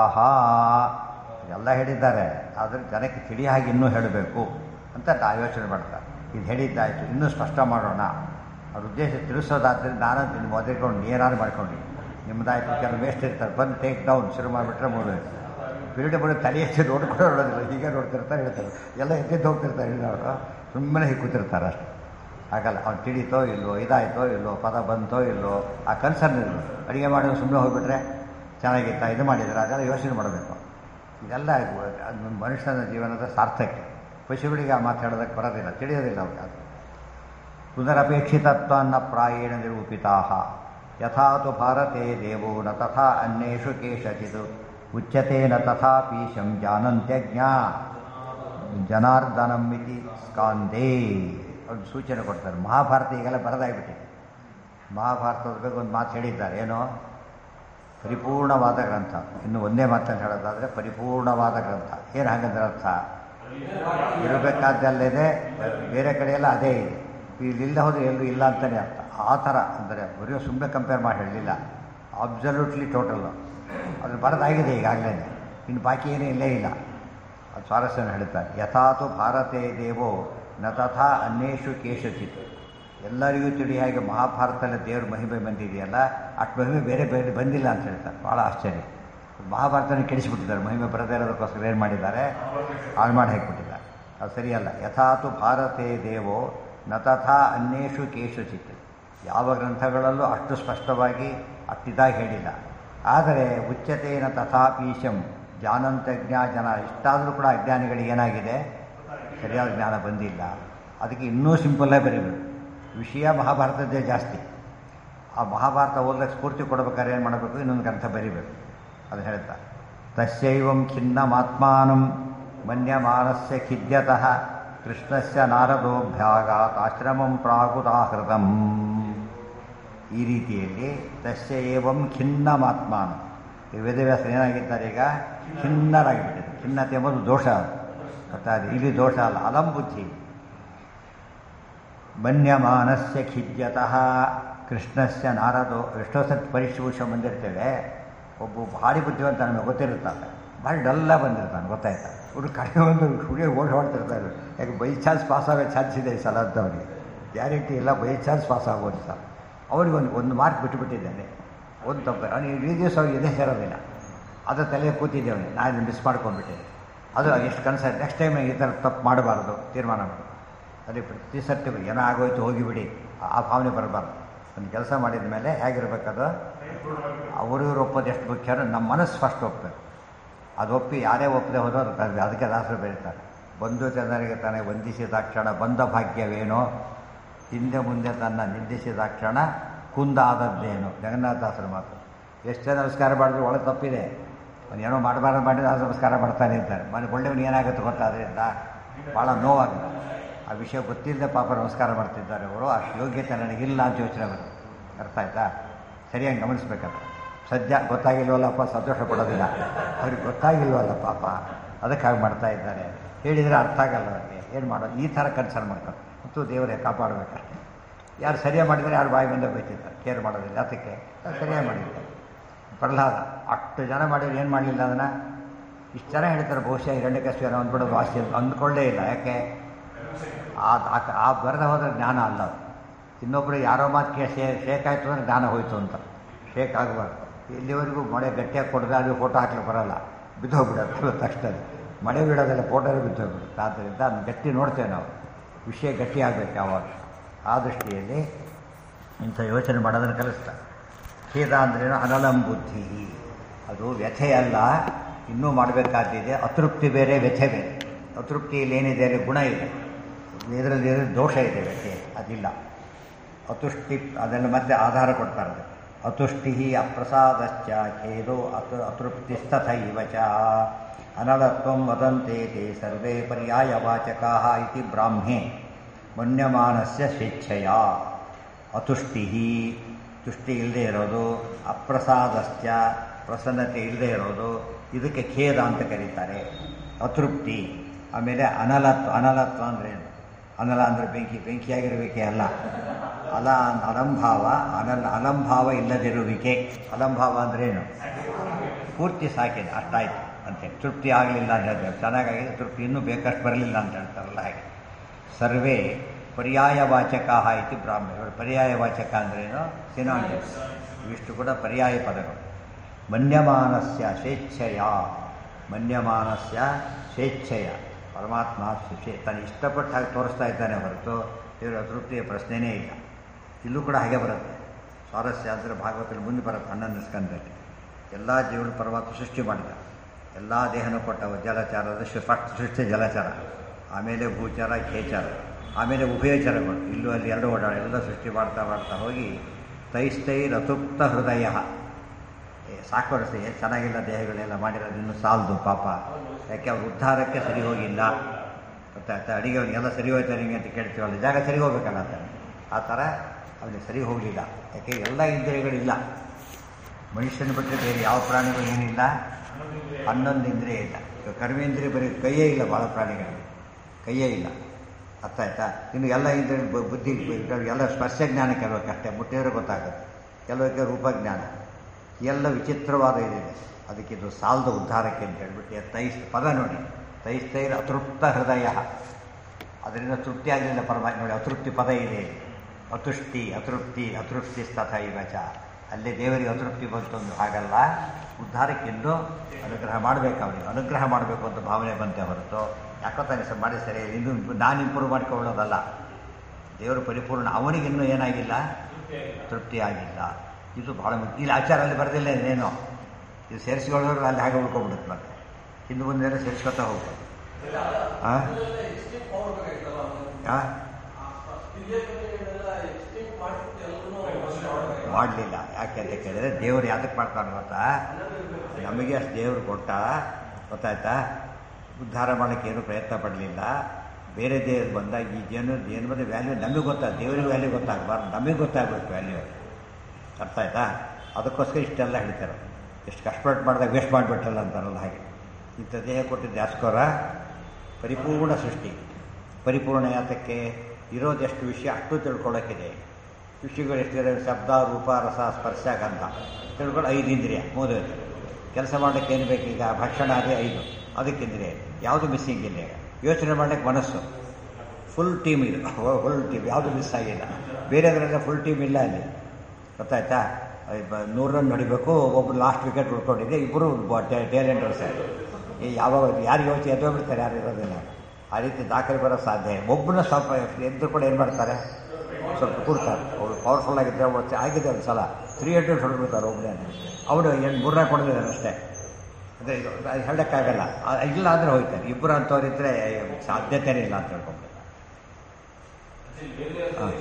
ಎಲ್ಲ ಹೇಳಿದ್ದಾರೆ ಆದರೆ ಜನಕ್ಕೆ ತಿಳಿ ಹಾಗೆ ಇನ್ನೂ ಹೇಳಬೇಕು ಅಂತ ನಾ ಯೋಚನೆ ಮಾಡ್ತಾರೆ ಇದು ಹೇಳಿದ್ದಾಯಿತು ಇನ್ನೂ ಸ್ಪಷ್ಟ ಮಾಡೋಣ ಅವ್ರ ಉದ್ದೇಶ ತಿಳಿಸೋದಾದ್ರೆ ನಾನು ನಿಮ್ಮ ಮೊದಲಿಕೊಂಡು ಏನಾದ್ರು ಮಾಡ್ಕೊಂಡು ನಿಮ್ಮದಾಯ್ತು ಕೆಲವು ವೇಸ್ಟ್ ಇರ್ತಾರೆ ಬಂದು ಟೇಕ್ ಡೌನ್ ಶುರು ಮಾಡಿಬಿಟ್ರೆ ಮುಗಿದೋಯ್ತು ಬಿರುಡೆ ಬಿಡು ತಲೆ ಹೆಚ್ಚು ನೋಡ್ಕೊಂಡು ನೋಡೋದಿಲ್ಲ ಹೀಗೆ ನೋಡ್ತಿರ್ತಾರೆ ಹೇಳ್ತಾರೆ ಎಲ್ಲ ಎದ್ದೆದ್ದು ಹೋಗ್ತಿರ್ತಾರೆ ಹೇಳೋರು ಸುಮ್ಮನೆ ಹೀಗೆ ಕೂತಿರ್ತಾರೆ ಅಷ್ಟೆ ಹಾಗಲ್ಲ ಅವ್ನು ತಿಳಿತೋ ಇಲ್ಲೋ ಇದಾಯ್ತೋ ಇಲ್ಲೋ ಪದ ಬಂತೋ ಇಲ್ಲೋ ಆ ಕನ್ಸರ್ನ್ ಇರಲ್ಲ ಅಡುಗೆ ಮಾಡೋದು ಸುಮ್ಮನೆ ಹೋಗ್ಬಿಟ್ರೆ ಚೆನ್ನಾಗಿತ್ತಾ ಇದು ಮಾಡಿದ್ರೆ ಅದೆಲ್ಲ ಯೋಚನೆ ಮಾಡಬೇಕು ಇದೆಲ್ಲ ಅದು ಮನುಷ್ಯನ ಜೀವನದ ಸಾರ್ಥಕ್ಯ ಪಶುಗಳಿಗೆ ಆ ಮಾತು ಹೇಳೋದಕ್ಕೆ ಬರೋದಿಲ್ಲ ತಿಳಿಯೋದಿಲ್ಲ ಅವ್ರಿಗೆ ಅದು ಪುನರಪೇಕ್ಷಿತತ್ವನ್ನ ಪ್ರಾಯೇಣ ನಿರೂಪಿತಾ ಯಥಾ ತು ಭಾರತೆ ದೇವೋ ನ ತಥಾ ಅನ್ಯೇಷು ಕೇಶಚಿತ್ ಉಚ್ಯತೆ ನ ತಥಾಪೀಶಂ ಜಾನಂತ್ಯಜ್ಞಾ ಜನಾರ್ದನಂ ಇತಿ ಸ್ಕಾಂದೇ ಒಂದು ಸೂಚನೆ ಕೊಡ್ತಾರೆ ಮಹಾಭಾರತ ಈಗೆಲ್ಲ ಬರದಾಗಿಬಿಟ್ಟಿದೆ ಮಹಾಭಾರತದ ಬಗ್ಗೆ ಒಂದು ಮಾತು ಹೇಳಿದ್ದಾರೆ ಏನೋ ಪರಿಪೂರ್ಣವಾದ ಗ್ರಂಥ ಇನ್ನು ಒಂದೇ ಮಾತನ್ನು ಹೇಳೋದಾದರೆ ಪರಿಪೂರ್ಣವಾದ ಗ್ರಂಥ ಏನು ಹಾಗಂದ್ರೆ ಅರ್ಥ ಇರಬೇಕಾದ್ದಲ್ಲದೆ ಬೇರೆ ಕಡೆ ಎಲ್ಲ ಅದೇ ಇದೆ ಇಲ್ಲಿಲ್ಲ ಹೋದರೆ ಎಲ್ಲೂ ಇಲ್ಲ ಅಂತಲೇ ಅರ್ಥ ಆ ಥರ ಅಂದರೆ ಬರೆಯೋ ಸುಮ್ಮನೆ ಕಂಪೇರ್ ಮಾಡಿ ಹೇಳಲಿಲ್ಲ ಅಬ್ಸಲ್ಯೂಟ್ಲಿ ಟೋಟಲ್ಲು ಅದ್ರ ಬರೋದಾಗಿದೆ ಈಗಾಗಲೇ ಇನ್ನು ಬಾಕಿ ಏನೂ ಇಲ್ಲೇ ಇಲ್ಲ ಅದು ಸ್ವಾರಸ್ಯವನ್ನು ಹೇಳ್ತಾರೆ ಯಥಾತು ಭಾರತೇ ದೇವೋ ನ ತಥಾ ಅನ್ಯೇಷು ಕೇಶಚಿತ್ ಎಲ್ಲರಿಗೂ ತಿಳಿ ಹಾಗೆ ಮಹಾಭಾರತದಲ್ಲಿ ದೇವ್ರ ಮಹಿಮೆ ಬಂದಿದೆಯಲ್ಲ ಅಷ್ಟು ಮಹಿಮೆ ಬೇರೆ ಬೇರೆ ಬಂದಿಲ್ಲ ಅಂತ ಹೇಳ್ತಾರೆ ಭಾಳ ಆಶ್ಚರ್ಯ ಮಹಾಭಾರತನ ಕೆಡಿಸಿಬಿಟ್ಟಿದ್ದಾರೆ ಮಹಿಮೆ ಬರದೇ ಇರೋದಕ್ಕೋಸ್ಕರ ಏನು ಮಾಡಿದ್ದಾರೆ ಹಾಳು ಮಾಡಿ ಹಾಕಿಬಿಟ್ಟಿದ್ದಾರೆ ಅದು ಸರಿಯಲ್ಲ ಯಥಾತು ಭಾರತೇ ದೇವೋ ನ ತಥಾ ಅನ್ಯೇಷು ಕೇಶಚಿತ್ ಯಾವ ಗ್ರಂಥಗಳಲ್ಲೂ ಅಷ್ಟು ಸ್ಪಷ್ಟವಾಗಿ ಅಷ್ಟಿದಾಗಿ ಹೇಳಿಲ್ಲ ಆದರೆ ಉಚ್ಚತೇನ ತಥಾಪೀಶಂ ಜ್ಞಾನಂತಜ್ಞ ಜನ ಇಷ್ಟಾದರೂ ಕೂಡ ಅಜ್ಞಾನಿಗಳಿಗೆ ಏನಾಗಿದೆ ಸರಿಯಾದ ಜ್ಞಾನ ಬಂದಿಲ್ಲ ಅದಕ್ಕೆ ಇನ್ನೂ ಸಿಂಪಲ್ಲಾಗಿ ಬರೀಬೇಕು ವಿಷಯ ಮಹಾಭಾರತದ್ದೇ ಜಾಸ್ತಿ ಆ ಮಹಾಭಾರತ ಓದಕ್ಕೆ ಸ್ಫೂರ್ತಿ ಕೊಡಬೇಕಾದ್ರೆ ಏನು ಮಾಡಬೇಕು ಇನ್ನೊಂದು ಗ್ರಂಥ ಬರೀಬೇಕು ಅದು ಹೇಳ್ತಾರೆ ತಸ್ಯೈವಂ ಖಿನ್ನಮಾತ್ಮಾನಂ ಮನ್ಯಮಾನಸ್ಯ ಖಿದ್ಯತಃ ಕೃಷ್ಣಸ್ಯ ನಾರದೋಭ್ಯಾಗಾತ್ ಆಶ್ರಮಂ ಪ್ರಾಗುದಾಹೃತಂ ಈ ರೀತಿಯಲ್ಲಿ ತಸ್ಯ ಏವಂ ಖಿನ್ನಮಾತ್ಮಾನ ಈ ವೇದವ್ಯಾಸರು ಏನಾಗಿದ್ದಾರೆ ಈಗ ಖಿನ್ನರಾಗಿಬಿಟ್ಟಿದೆ ಖಿನ್ನತೆ ಎಂಬುದು ದೋಷ ಅದು ಗೊತ್ತಾದ್ರೆ ಇಲ್ಲಿ ದೋಷ ಅಲ್ಲ ಅಲಂ ಬುದ್ಧಿ ಮನ್ಯಮಾನಸ್ಯ ಖಿದ್ಯತಃ ಕೃಷ್ಣಸ್ಯ ನಾರದೋ ಎಷ್ಟೋ ಸತಿ ಪರೀಕ್ಷೆ ವಿಷಯ ಬಂದಿರ್ತೇವೆ ಒಬ್ಬ ಭಾರಿ ಬುದ್ಧಿವಂತ ನಮಗೆ ಗೊತ್ತಿರುತ್ತಾನೆ ಭಾರಿ ಡಲ್ಲ ಬಂದಿರ್ತಾನೆ ಗೊತ್ತಾಯ್ತಾ ಇವ್ರು ಕಡೆ ಒಂದು ಹುಡುಗಿ ಓಡಿ ಹೊಡ್ತಿರ್ತಾರೆ ಯಾಕೆ ಬೈ ಚಾನ್ಸ್ ಪಾಸ್ ಆಗೋ ಚಾನ್ಸ್ ಇದೆ ಈ ಸಲ ಅಂತ ಅವನಿಗೆ ಗ್ಯಾರಂಟಿ ಇಲ್ಲ ಬೈ ಚಾನ್ಸ್ ಪಾಸ್ ಆಗೋದು ಸರ್ ಅವ್ರಿಗೆ ಒಂದು ಒಂದು ಮಾರ್ಕ್ ಬಿಟ್ಟುಬಿಟ್ಟಿದ್ದಾನೆ ಒಂದು ತಪ್ಪು ಅವನು ಇಡೀ ದಿವಸ ಅವ್ರಿಗೆ ಇದೇ ಸೇರೋದಿಲ್ಲ ಅದು ತಲೆ ಕೂತಿದ್ದೆ ಅವನಿಗೆ ನಾನು ಮಿಸ್ ಮಾಡ್ಕೊಂಡ್ಬಿಟ್ಟಿದ್ದೆ ಅದು ಎಷ್ಟು ಕನಸ ನೆಕ್ಸ್ಟ್ ಟೈಮ್ ಈ ಥರ ತಪ್ಪು ಮಾಡಬಾರ್ದು ತೀರ್ಮಾನ ಮಾಡಿ ಅದೇ ಪ್ರತಿ ಸರ್ತಿ ಏನೋ ಆಗೋಯ್ತು ಹೋಗಿಬಿಡಿ ಆ ಭಾವನೆ ಬರಬಾರ್ದು ಒಂದು ಕೆಲಸ ಮಾಡಿದ ಮೇಲೆ ಹೇಗಿರ್ಬೇಕದು ಅವರು ಇವರು ಒಪ್ಪೋದು ಎಷ್ಟು ಮುಖ್ಯನೋ ನಮ್ಮ ಮನಸ್ಸು ಫಸ್ಟ್ ಒಪ್ಪಬೇಕು ಅದು ಒಪ್ಪಿ ಯಾರೇ ಒಪ್ಪದೆ ಹೋದೋ ಅದು ಅದಕ್ಕೆ ದಾಸರು ಬೆಳೀತಾರೆ ಬಂಧು ಜನರಿಗೆ ತಾನೇ ವಂದಿಸಿದ ಕ್ಷಣ ಬಂದ ಭಾಗ್ಯವೇನೋ ಹಿಂದೆ ಮುಂದೆ ತನ್ನ ನಿಂದಿಸಿದ ಕ್ಷಣ ಕುಂದಾದದ್ದೇನು ಜಗನ್ನಾಥದಾಸರ ಮಾತು ಎಷ್ಟು ಜನ ನಮಸ್ಕಾರ ಮಾಡಿದ್ರು ಒಳಗೆ ತಪ್ಪಿದೆ ಅವನು ಏನೋ ಮಾಡಬಾರ್ದು ಮಾಡಿದ್ರೆ ಅದು ನಮಸ್ಕಾರ ಮಾಡ್ತಾನೆ ಇರ್ತಾರೆ ಮನೆ ಒಳ್ಳೆಯವನು ಏನಾಗುತ್ತೆ ಗೊತ್ತಾದ್ರಿಂದ ಭಾಳ ನೋವಾಗುತ್ತೆ ಆ ವಿಷಯ ಗೊತ್ತಿಲ್ಲದೆ ಪಾಪ ನಮಸ್ಕಾರ ಮಾಡ್ತಿದ್ದಾರೆ ಅವರು ಅಷ್ಟು ಯೋಗ್ಯತೆ ನನಗಿಲ್ಲ ಅಂತ ಯೋಚನೆ ಬರುತ್ತೆ ಅರ್ಥ ಆಯ್ತಾ ಸರಿಯಾಗಿ ಗಮನಿಸ್ಬೇಕಂತ ಸದ್ಯ ಗೊತ್ತಾಗಿಲ್ವಲ್ಲಪ್ಪ ಸಂತೋಷ ಪಡೋದಿಲ್ಲ ಅವ್ರಿಗೆ ಗೊತ್ತಾಗಿಲ್ವಲ್ಲ ಪಾಪ ಅದಕ್ಕೆ ಹಾಗೆ ಮಾಡ್ತಾ ಇದ್ದಾರೆ ಹೇಳಿದರೆ ಅರ್ಥ ಆಗಲ್ಲ ಅವರಿಗೆ ಏನು ಮಾಡೋದು ಈ ಥರ ಕನ್ಸರ್ನ್ ಮಾಡ್ತಾರೆ ಮತ್ತು ದೇವರೇ ಕಾಪಾಡಬೇಕಷ್ಟೆ ಯಾರು ಸರಿಯಾಗಿ ಮಾಡಿದರೆ ಯಾರು ಬಾಯಿ ಬಂದ ಬೈತಿದ್ದಾರೆ ಕೇರ್ ಮಾಡೋದಿಲ್ಲ ಅದಕ್ಕೆ ಸರಿಯಾಗಿ ಮಾಡಿದ್ದಾರೆ ಪ್ರಹ್ಲಾದ ಅಷ್ಟು ಜನ ಮಾಡಿದ್ರೆ ಏನು ಮಾಡಲಿಲ್ಲ ಅದನ್ನು ಇಷ್ಟು ಜನ ಹೇಳ್ತಾರೆ ಬಹುಶಃ ಹಿರಣ್ಯಕಶ್ಯಪ ಏನೋ ಅಂದ್ಬಿಡೋದು ವಾಸಿ ಅಂತ ಅಂದ್ಕೊಳ್ಳೇ ಇಲ್ಲ ಯಾಕೆ ಆ ಆ- ಆ ಬರೆದ ಹೋದ ಜ್ಞಾನ ಅಲ್ಲ ಅದು ಇನ್ನೊಬ್ಬರು ಯಾರೋ ಮಾತು ಕೇ ಶೇ ಶೇಕ್ ಆಯಿತು ಅಂದರೆ ಜ್ಞಾನ ಹೋಯಿತು ಅಂತ ಶೇಕ್ ಆಗಬಾರ್ದು ಇಲ್ಲಿವರೆಗೂ ಮಳೆ ಗಟ್ಟಿಯಾಗಿ ಕೊಡದೆ ಅದು ಫೋಟೋ ಹಾಕ್ಲಿಕ್ಕೆ ಬರೋಲ್ಲ ಬಿದ್ದೋಗ್ಬಿಡೋದು ತಕ್ಷಣ ಮಳೆ ಬಿಡೋದೆಲ್ಲ ಫೋಟೋನೇ ಬಿದ್ದೋಗ್ಬಿಡುತ್ತೆ ಆದ್ದರಿಂದ ಅದನ್ನ ಗಟ್ಟಿ ನೋಡ್ತೇವೆ ನಾವು ವಿಷಯ ಗಟ್ಟಿ ಆಗಬೇಕು ಯಾವಾಗ ಆ ದೃಷ್ಟಿಯಲ್ಲಿ ಇಂಥ ಯೋಚನೆ ಮಾಡೋದನ್ನು ಕಲಿಸ್ತಾ ಖೇದ ಅಂದ್ರೇನು ಅನಲಂ ಬುದ್ಧಿ ಅದು ವ್ಯಥೆ ಅಲ್ಲ ಇನ್ನೂ ಮಾಡಬೇಕಾದಿದೆ ಅತೃಪ್ತಿ ಬೇರೆ ವ್ಯಥೆ ಬೇರೆ ಅತೃಪ್ತಿಯಲ್ಲಿ ಏನಿದೆ ಅಲ್ಲಿ ಗುಣ ಇದೆ ಇದರಲ್ಲಿ ಇರೋ ದೋಷ ಇದೆ ವ್ಯಥೆ ಅದಿಲ್ಲ ಅತುಷ್ಟಿ ಅದನ್ನು ಮತ್ತೆ ಆಧಾರ ಕೊಡ್ತಾರೆ ಅದಕ್ಕೆ. ಅತುಷ್ಟಿ ಅಪ್ರಸಾದಶ್ಚ ಖೇದೋ ಅತು ಅತೃಪ್ತಿಸ್ತಥೈವ ಚ ಅನಲತ್ವಂ ವದಂತೆ ತೇ ಸರ್ವೇ ಪರ್ಯಾಯವಾಚಕಾ ಇತಿ ಬ್ರಾಹ್ಮೆ ಮನ್ಯಮಾನಸ್ಯ ಸ್ವೇಚ್ಛೆಯ ಅತುಷ್ಟಿ ತುಷ್ಟಿ ಇಲ್ಲದೆ ಇರೋದು ಅಪ್ರಸಾದಶ್ಚ ಪ್ರಸನ್ನತೆ ಇಲ್ಲದೆ ಇರೋದು ಇದಕ್ಕೆ ಖೇದ ಅಂತ ಕರೀತಾರೆ ಅತೃಪ್ತಿ ಆಮೇಲೆ ಅನಲತ್ವ ಅನಲತ್ವ ಅಂದ್ರೆ ಏನು ಅನಲ ಅಂದರೆ ಬೆಂಕಿ ಬೆಂಕಿಯಾಗಿರುವಿಕೆ ಅಲ್ಲ ಅಲ ಅಲಂಭಾವ ಅನಲ್ ಅಲಂಭಾವ ಇಲ್ಲದಿರುವಿಕೆ ಅಲಂಭಾವ ಅಂದ್ರೆ ಏನು ಪೂರ್ತಿ ಸಾಕಿದೆ ಅಷ್ಟಾಯ್ತು ಅಂತೇಳಿ ತೃಪ್ತಿ ಆಗಲಿಲ್ಲ ಅಂತ ಹೇಳ್ತೇವೆ ಚೆನ್ನಾಗಾಗಿದೆ ತೃಪ್ತಿ ಇನ್ನೂ ಬೇಕಷ್ಟು ಬರಲಿಲ್ಲ ಅಂತ ಹೇಳ್ತಾರಲ್ಲ ಹಾಗೆ ಸರ್ವೇ ಪರ್ಯಾಯವಾಚಕ ಇತಿ ಬ್ರಾಹ್ಮಣ ಇವರು ಪರ್ಯಾಯವಾಚಕ ಅಂದ್ರೇನು ಸಿನಾನಿಮ್ಸ್ ಇವಿಷ್ಟು ಕೂಡ ಪರ್ಯಾಯ ಪದಗಳು ಮನ್ಯಮಾನಸ್ಯ ಸ್ವೇಚ್ಛೆಯ ಮನ್ಯಮಾನಸ್ಯ ಸ್ವೇಚ್ಛೆಯ ಪರಮಾತ್ಮ ಶಿಕ್ಷೆ ತಾನು ಇಷ್ಟಪಟ್ಟು ಹಾಗೆ ತೋರಿಸ್ತಾ ಇದ್ದಾನೆ ಹೊರತು ಇವರ ತೃಪ್ತಿಯ ಪ್ರಶ್ನೆನೇ ಇಲ್ಲ ಇಲ್ಲೂ ಕೂಡ ಹಾಗೆ ಬರುತ್ತೆ ಸ್ವಾರಸ್ಯ ಅಂದರೆ ಭಾಗವತದಲ್ಲಿ ಮುಂದೆ ಬರುತ್ತೆ ಹನ್ನೊಂದು ಸ್ಕಂದದಲ್ಲಿ ಎಲ್ಲ ಜೀವನ ಪರಮಾತ್ಮ ಸೃಷ್ಟಿ ಮಾಡಿದ ಎಲ್ಲ ದೇಹನ ಕೊಟ್ಟವ ಜಲಚಾರದ ಫಸ್ಟ್ ಸೃಷ್ಟಿ ಜಲಚರ ಆಮೇಲೆ ಭೂಚಾರ ಖೇಚಾರ ಆಮೇಲೆ ಉಭಯಚರಗಳು ಇಲ್ಲೂ ಅಲ್ಲಿ ಎರಡು ಓಡಾಡ ಎಲ್ಲ ಸೃಷ್ಟಿ ಮಾಡ್ತಾ ಮಾಡ್ತಾ ಹೋಗಿ ತೈಸ್ತೈರತುಪ್ತ ಹೃದಯ ಏ, ಸಾಕು ಅನಿಸ್ತು ಏನು ಚೆನ್ನಾಗಿಲ್ಲ ದೇಹಗಳೆಲ್ಲ ಮಾಡಿರೋದು ಇನ್ನೂ ಸಾಲದು ಪಾಪ ಯಾಕೆ ಅವ್ರ ಉದ್ಧಾರಕ್ಕೆ ಸರಿ ಹೋಗಿಲ್ಲ ಗೊತ್ತಾಯ್ತಾ ಅಡಿಗೆ ಅವನಿಗೆಲ್ಲ ಸರಿ ಹೋಯ್ತಾರೆ ಹಿಂಗೆ ಅಂತ ಕೇಳ್ತೀವಲ್ಲ ಜಾಗ ಸರಿ ಹೋಗ್ಬೇಕಲ್ಲ ಅಂತ ಆ ಥರ ಅವನಿಗೆ ಸರಿ ಹೋಗಲಿಲ್ಲ ಯಾಕೆ ಎಲ್ಲ ಇಂದ್ರಿಯಗಳಿಲ್ಲ ಮನುಷ್ಯನ ಬಿಟ್ಟರೆ ಬೇರೆ ಯಾವ ಪ್ರಾಣಿಗಳು ಏನಿಲ್ಲ ಹನ್ನೊಂದು ಇಂದ್ರಿಯ ಇಲ್ಲ ಈಗ ಕರ್ಮೇಂದ್ರಿಯ ಬರೀ ಕೈಯೇ ಇಲ್ಲ ಭಾಳ ಪ್ರಾಣಿಗಳಿಗೆ ಕೈಯೇ ಇಲ್ಲ ಅರ್ಥ ಆಯ್ತಾ ಇನ್ನು ಎಲ್ಲ ಇಂದ್ರಿಯ ಬು- ಬುದ್ಧಿ ಎಲ್ಲ ಸ್ಪರ್ಶ ಜ್ಞಾನ ಕೆಲವಕ್ಕಷ್ಟೇ ಮುಟ್ಟಿದ್ರೆ ಗೊತ್ತಾಗುತ್ತೆ ಕೆಲವಕ್ಕೆ ರೂಪಜ್ಞಾನ ಎಲ್ಲ ವಿಚಿತ್ರವಾದ ಇದಿದೆ ಅದಕ್ಕೆ ಇದು ಸಾಲದ ಉದ್ಧಾರಕ್ಕೆ ಅಂತ ಹೇಳ್ಬಿಟ್ಟು ತೈಸ್ ಪದ ನೋಡಿ ತೈಸ್ತೈರ್ ಅತೃಪ್ತ ಹೃದಯ ಅದರಿಂದ ತೃಪ್ತಿ ಆಗಲಿಲ್ಲ ಪರಮಾತ್ಮ ನೋಡಿ ಅತೃಪ್ತಿ ಪದ ಇದೆ ಇಲ್ಲಿ. ಅತುಷ್ಟಿ ಅತೃಪ್ತಿ ಅತೃಪ್ತಿ ತಥ ಇವಚ ಅಲ್ಲಿ ದೇವರಿಗೆ ಅತೃಪ್ತಿ ಬಂತು ಒಂದು ಹಾಗಲ್ಲ ಉದ್ಧಾರಕ್ಕೆಂದು ಅನುಗ್ರಹ ಮಾಡಬೇಕು ಅವನಿಗೆ ಅನುಗ್ರಹ ಮಾಡಬೇಕು ಅಂತ ಭಾವನೆ ಬಂತೆ ಹೊರತು ಯಾಕೋ ತಾನೆ ಸರ್ ಮಾಡಿ ಸರಿ ಇನ್ನು ನಾನು ಇಂಪ್ರೂವ್ ಮಾಡ್ಕೊಳ್ಳೋದಲ್ಲ ದೇವರು ಪರಿಪೂರ್ಣ ಅವನಿಗಿನ್ನೂ ಏನಾಗಿಲ್ಲ ತೃಪ್ತಿ ಆಗಿಲ್ಲ ಇದು ಬಹಳ ಮುಖ್ಯ ಇಲ್ಲಿ ಆಚಾರ ಅಲ್ಲಿ ಬರೆದಿಲ್ಲ ಇದೇನೋ ಇದು ಸೇರಿಸ್ಕೊಳ್ಳೋರು ಅಲ್ಲಿ ಹಾಗೆ ಉಳ್ಕೊಬಿಡುತ್ತೆ ಮತ್ತೆ ಹಿಂದೆ ಮುಂದೆ ಸೇರಿಸ್ಕೊತಾ ಹೋಗ್ಬೋದು ಆ? ಆ? ಮಾಡಲಿಲ್ಲ ಯಾಕೆ ಅಂತ ಕೇಳಿದ್ರೆ ದೇವರು ಯಾತಕ್ಕೆ ಮಾಡ್ತಾನೆ ಗೊತ್ತಾ ನಮಗೆ ಅಷ್ಟು ದೇವರು ಕೊಟ್ಟ ಗೊತ್ತಾಯ್ತಾ ಉದ್ಧಾರ ಮಾಡೋಕ್ಕೆ ಏನು ಪ್ರಯತ್ನ ಪಡಲಿಲ್ಲ ಬೇರೆ ದೇವರು ಬಂದಾಗ ಈ ಜನ ಏನು ಬಂದ ವ್ಯಾಲ್ಯೂ ನಮಗೆ ಗೊತ್ತಾಗ ದೇವರಿಗೆ ವ್ಯಾಲ್ಯೂ ಗೊತ್ತಾಗಬಾರ್ದು ನಮಗೆ ಗೊತ್ತಾಗಬೇಕು ವ್ಯಾಲ್ಯೂ ಅರ್ಥ ಆಯ್ತಾ ಅದಕ್ಕೋಸ್ಕರ ಇಷ್ಟೆಲ್ಲ ಹೇಳ್ತಾರೆ ಎಷ್ಟು ಕಷ್ಟಪಟ್ಟು ಮಾಡಿದಾಗ ವೇಸ್ಟ್ ಮಾಡಿಬಿಟ್ಟಲ್ಲ ಅಂತಾರಲ್ಲ ಹಾಗೆ ಇಂಥ ದೇಹ ಕೊಟ್ಟಿದ್ದು ಯಾಸ್ಕೋರ ಪರಿಪೂರ್ಣ ಸೃಷ್ಟಿ ಪರಿಪೂರ್ಣ ಯಾತಕ್ಕೆ ಇರೋದೆಷ್ಟು ವಿಷಯ ಅಷ್ಟು ತಿಳ್ಕೊಳ್ಳೋಕ್ಕಿದೆ ವಿಷಯಗಳು ಎಷ್ಟಿದೆ ಶಬ್ದ ರೂಪ ರಸ ಸ್ಪರ್ಶ ಗಂಧ ತಿಳ್ಕೊಂಡು ಐದು ಇಂದ್ರಿಯ ಮೂದು ಕೆಲಸ ಮಾಡಲಿಕ್ಕೆ ಏನು ಬೇಕೀಗ ಭಕ್ಷಣ ಅದೇ ಐದು ಅದಕ್ಕೆ ಇಂದ್ರಿಯ ಯಾವುದು ಮಿಸ್ಸಿಂಗ್ ಇಲ್ಲ ಈಗ ಯೋಚನೆ ಮಾಡಲಿಕ್ಕೆ ಮನಸ್ಸು ಫುಲ್ ಟೀಮ್ ಇದೆ ಫುಲ್ ಟೀಮ್ ಯಾವುದು ಮಿಸ್ ಆಗಿಲ್ಲ ಬೇರೆದ್ರೆಲ್ಲ ಫುಲ್ ಟೀಮ್ ಇಲ್ಲ ಅಲ್ಲಿ ಗೊತ್ತಾಯ್ತಾ ಬ- ನೂರು ರನ್ ಹೊಡಿಬೇಕು ಒಬ್ಬರು ಲಾಸ್ಟ್ ವಿಕೆಟ್ ಉಳ್ಕೊಂಡಿದೆ ಇಬ್ಬರು ಟೇಲೆಂಟರ್ಸ್ ಈ ಯಾವಾಗ ಯಾರು ಯೋಚನೆ ಎದ್ದೋಗ್ಬಿಡ್ತಾರೆ ಯಾರು ಇರೋದಿಲ್ಲ ಆ ರೀತಿ ದಾಖಲೆ ಬರೋಕ್ಕೆ ಸಾಧ್ಯ ಇಲ್ಲ. ಒಬ್ಬನ ಸ್ವಲ್ಪ ಎದ್ದು ಕೂಡ ಏನು ಮಾಡ್ತಾರೆ ಸ್ವಲ್ಪ ಕೂಡ್ತಾರೆ ಅವರು ಪವರ್ಫುಲ್ ಆಗಿದ್ದರೆ ಅವತ್ತು ಆಗಿದೆ ಒಂದು ಸಲ ತ್ರೀ ಹಂಡ್ರೆಡ್ ಹೊಡೆದ್ಬಿಡ್ತಾರೆ ಒಬ್ಬನೇ ಅವನು ಏನು ಮೂರನೇ ಕೊಡೋದಿದ್ದಾರೆ ಅಷ್ಟೇ ಅದೇ ಇದು ಅದು ಹೇಳೋಕ್ಕಾಗಲ್ಲ ಆ- ಇಲ್ಲ ಅಂದರೆ ಹೋಗ್ತಾರೆ ಇಬ್ಬರು ಅಂಥವ್ರಿದ್ದರೆ ಸಾಧ್ಯತೆನೇ ಇಲ್ಲ ಅಂತ ಹೇಳ್ಕೊಂಡ್ಬಿಡ್ತಾರೆ ಹಾಂ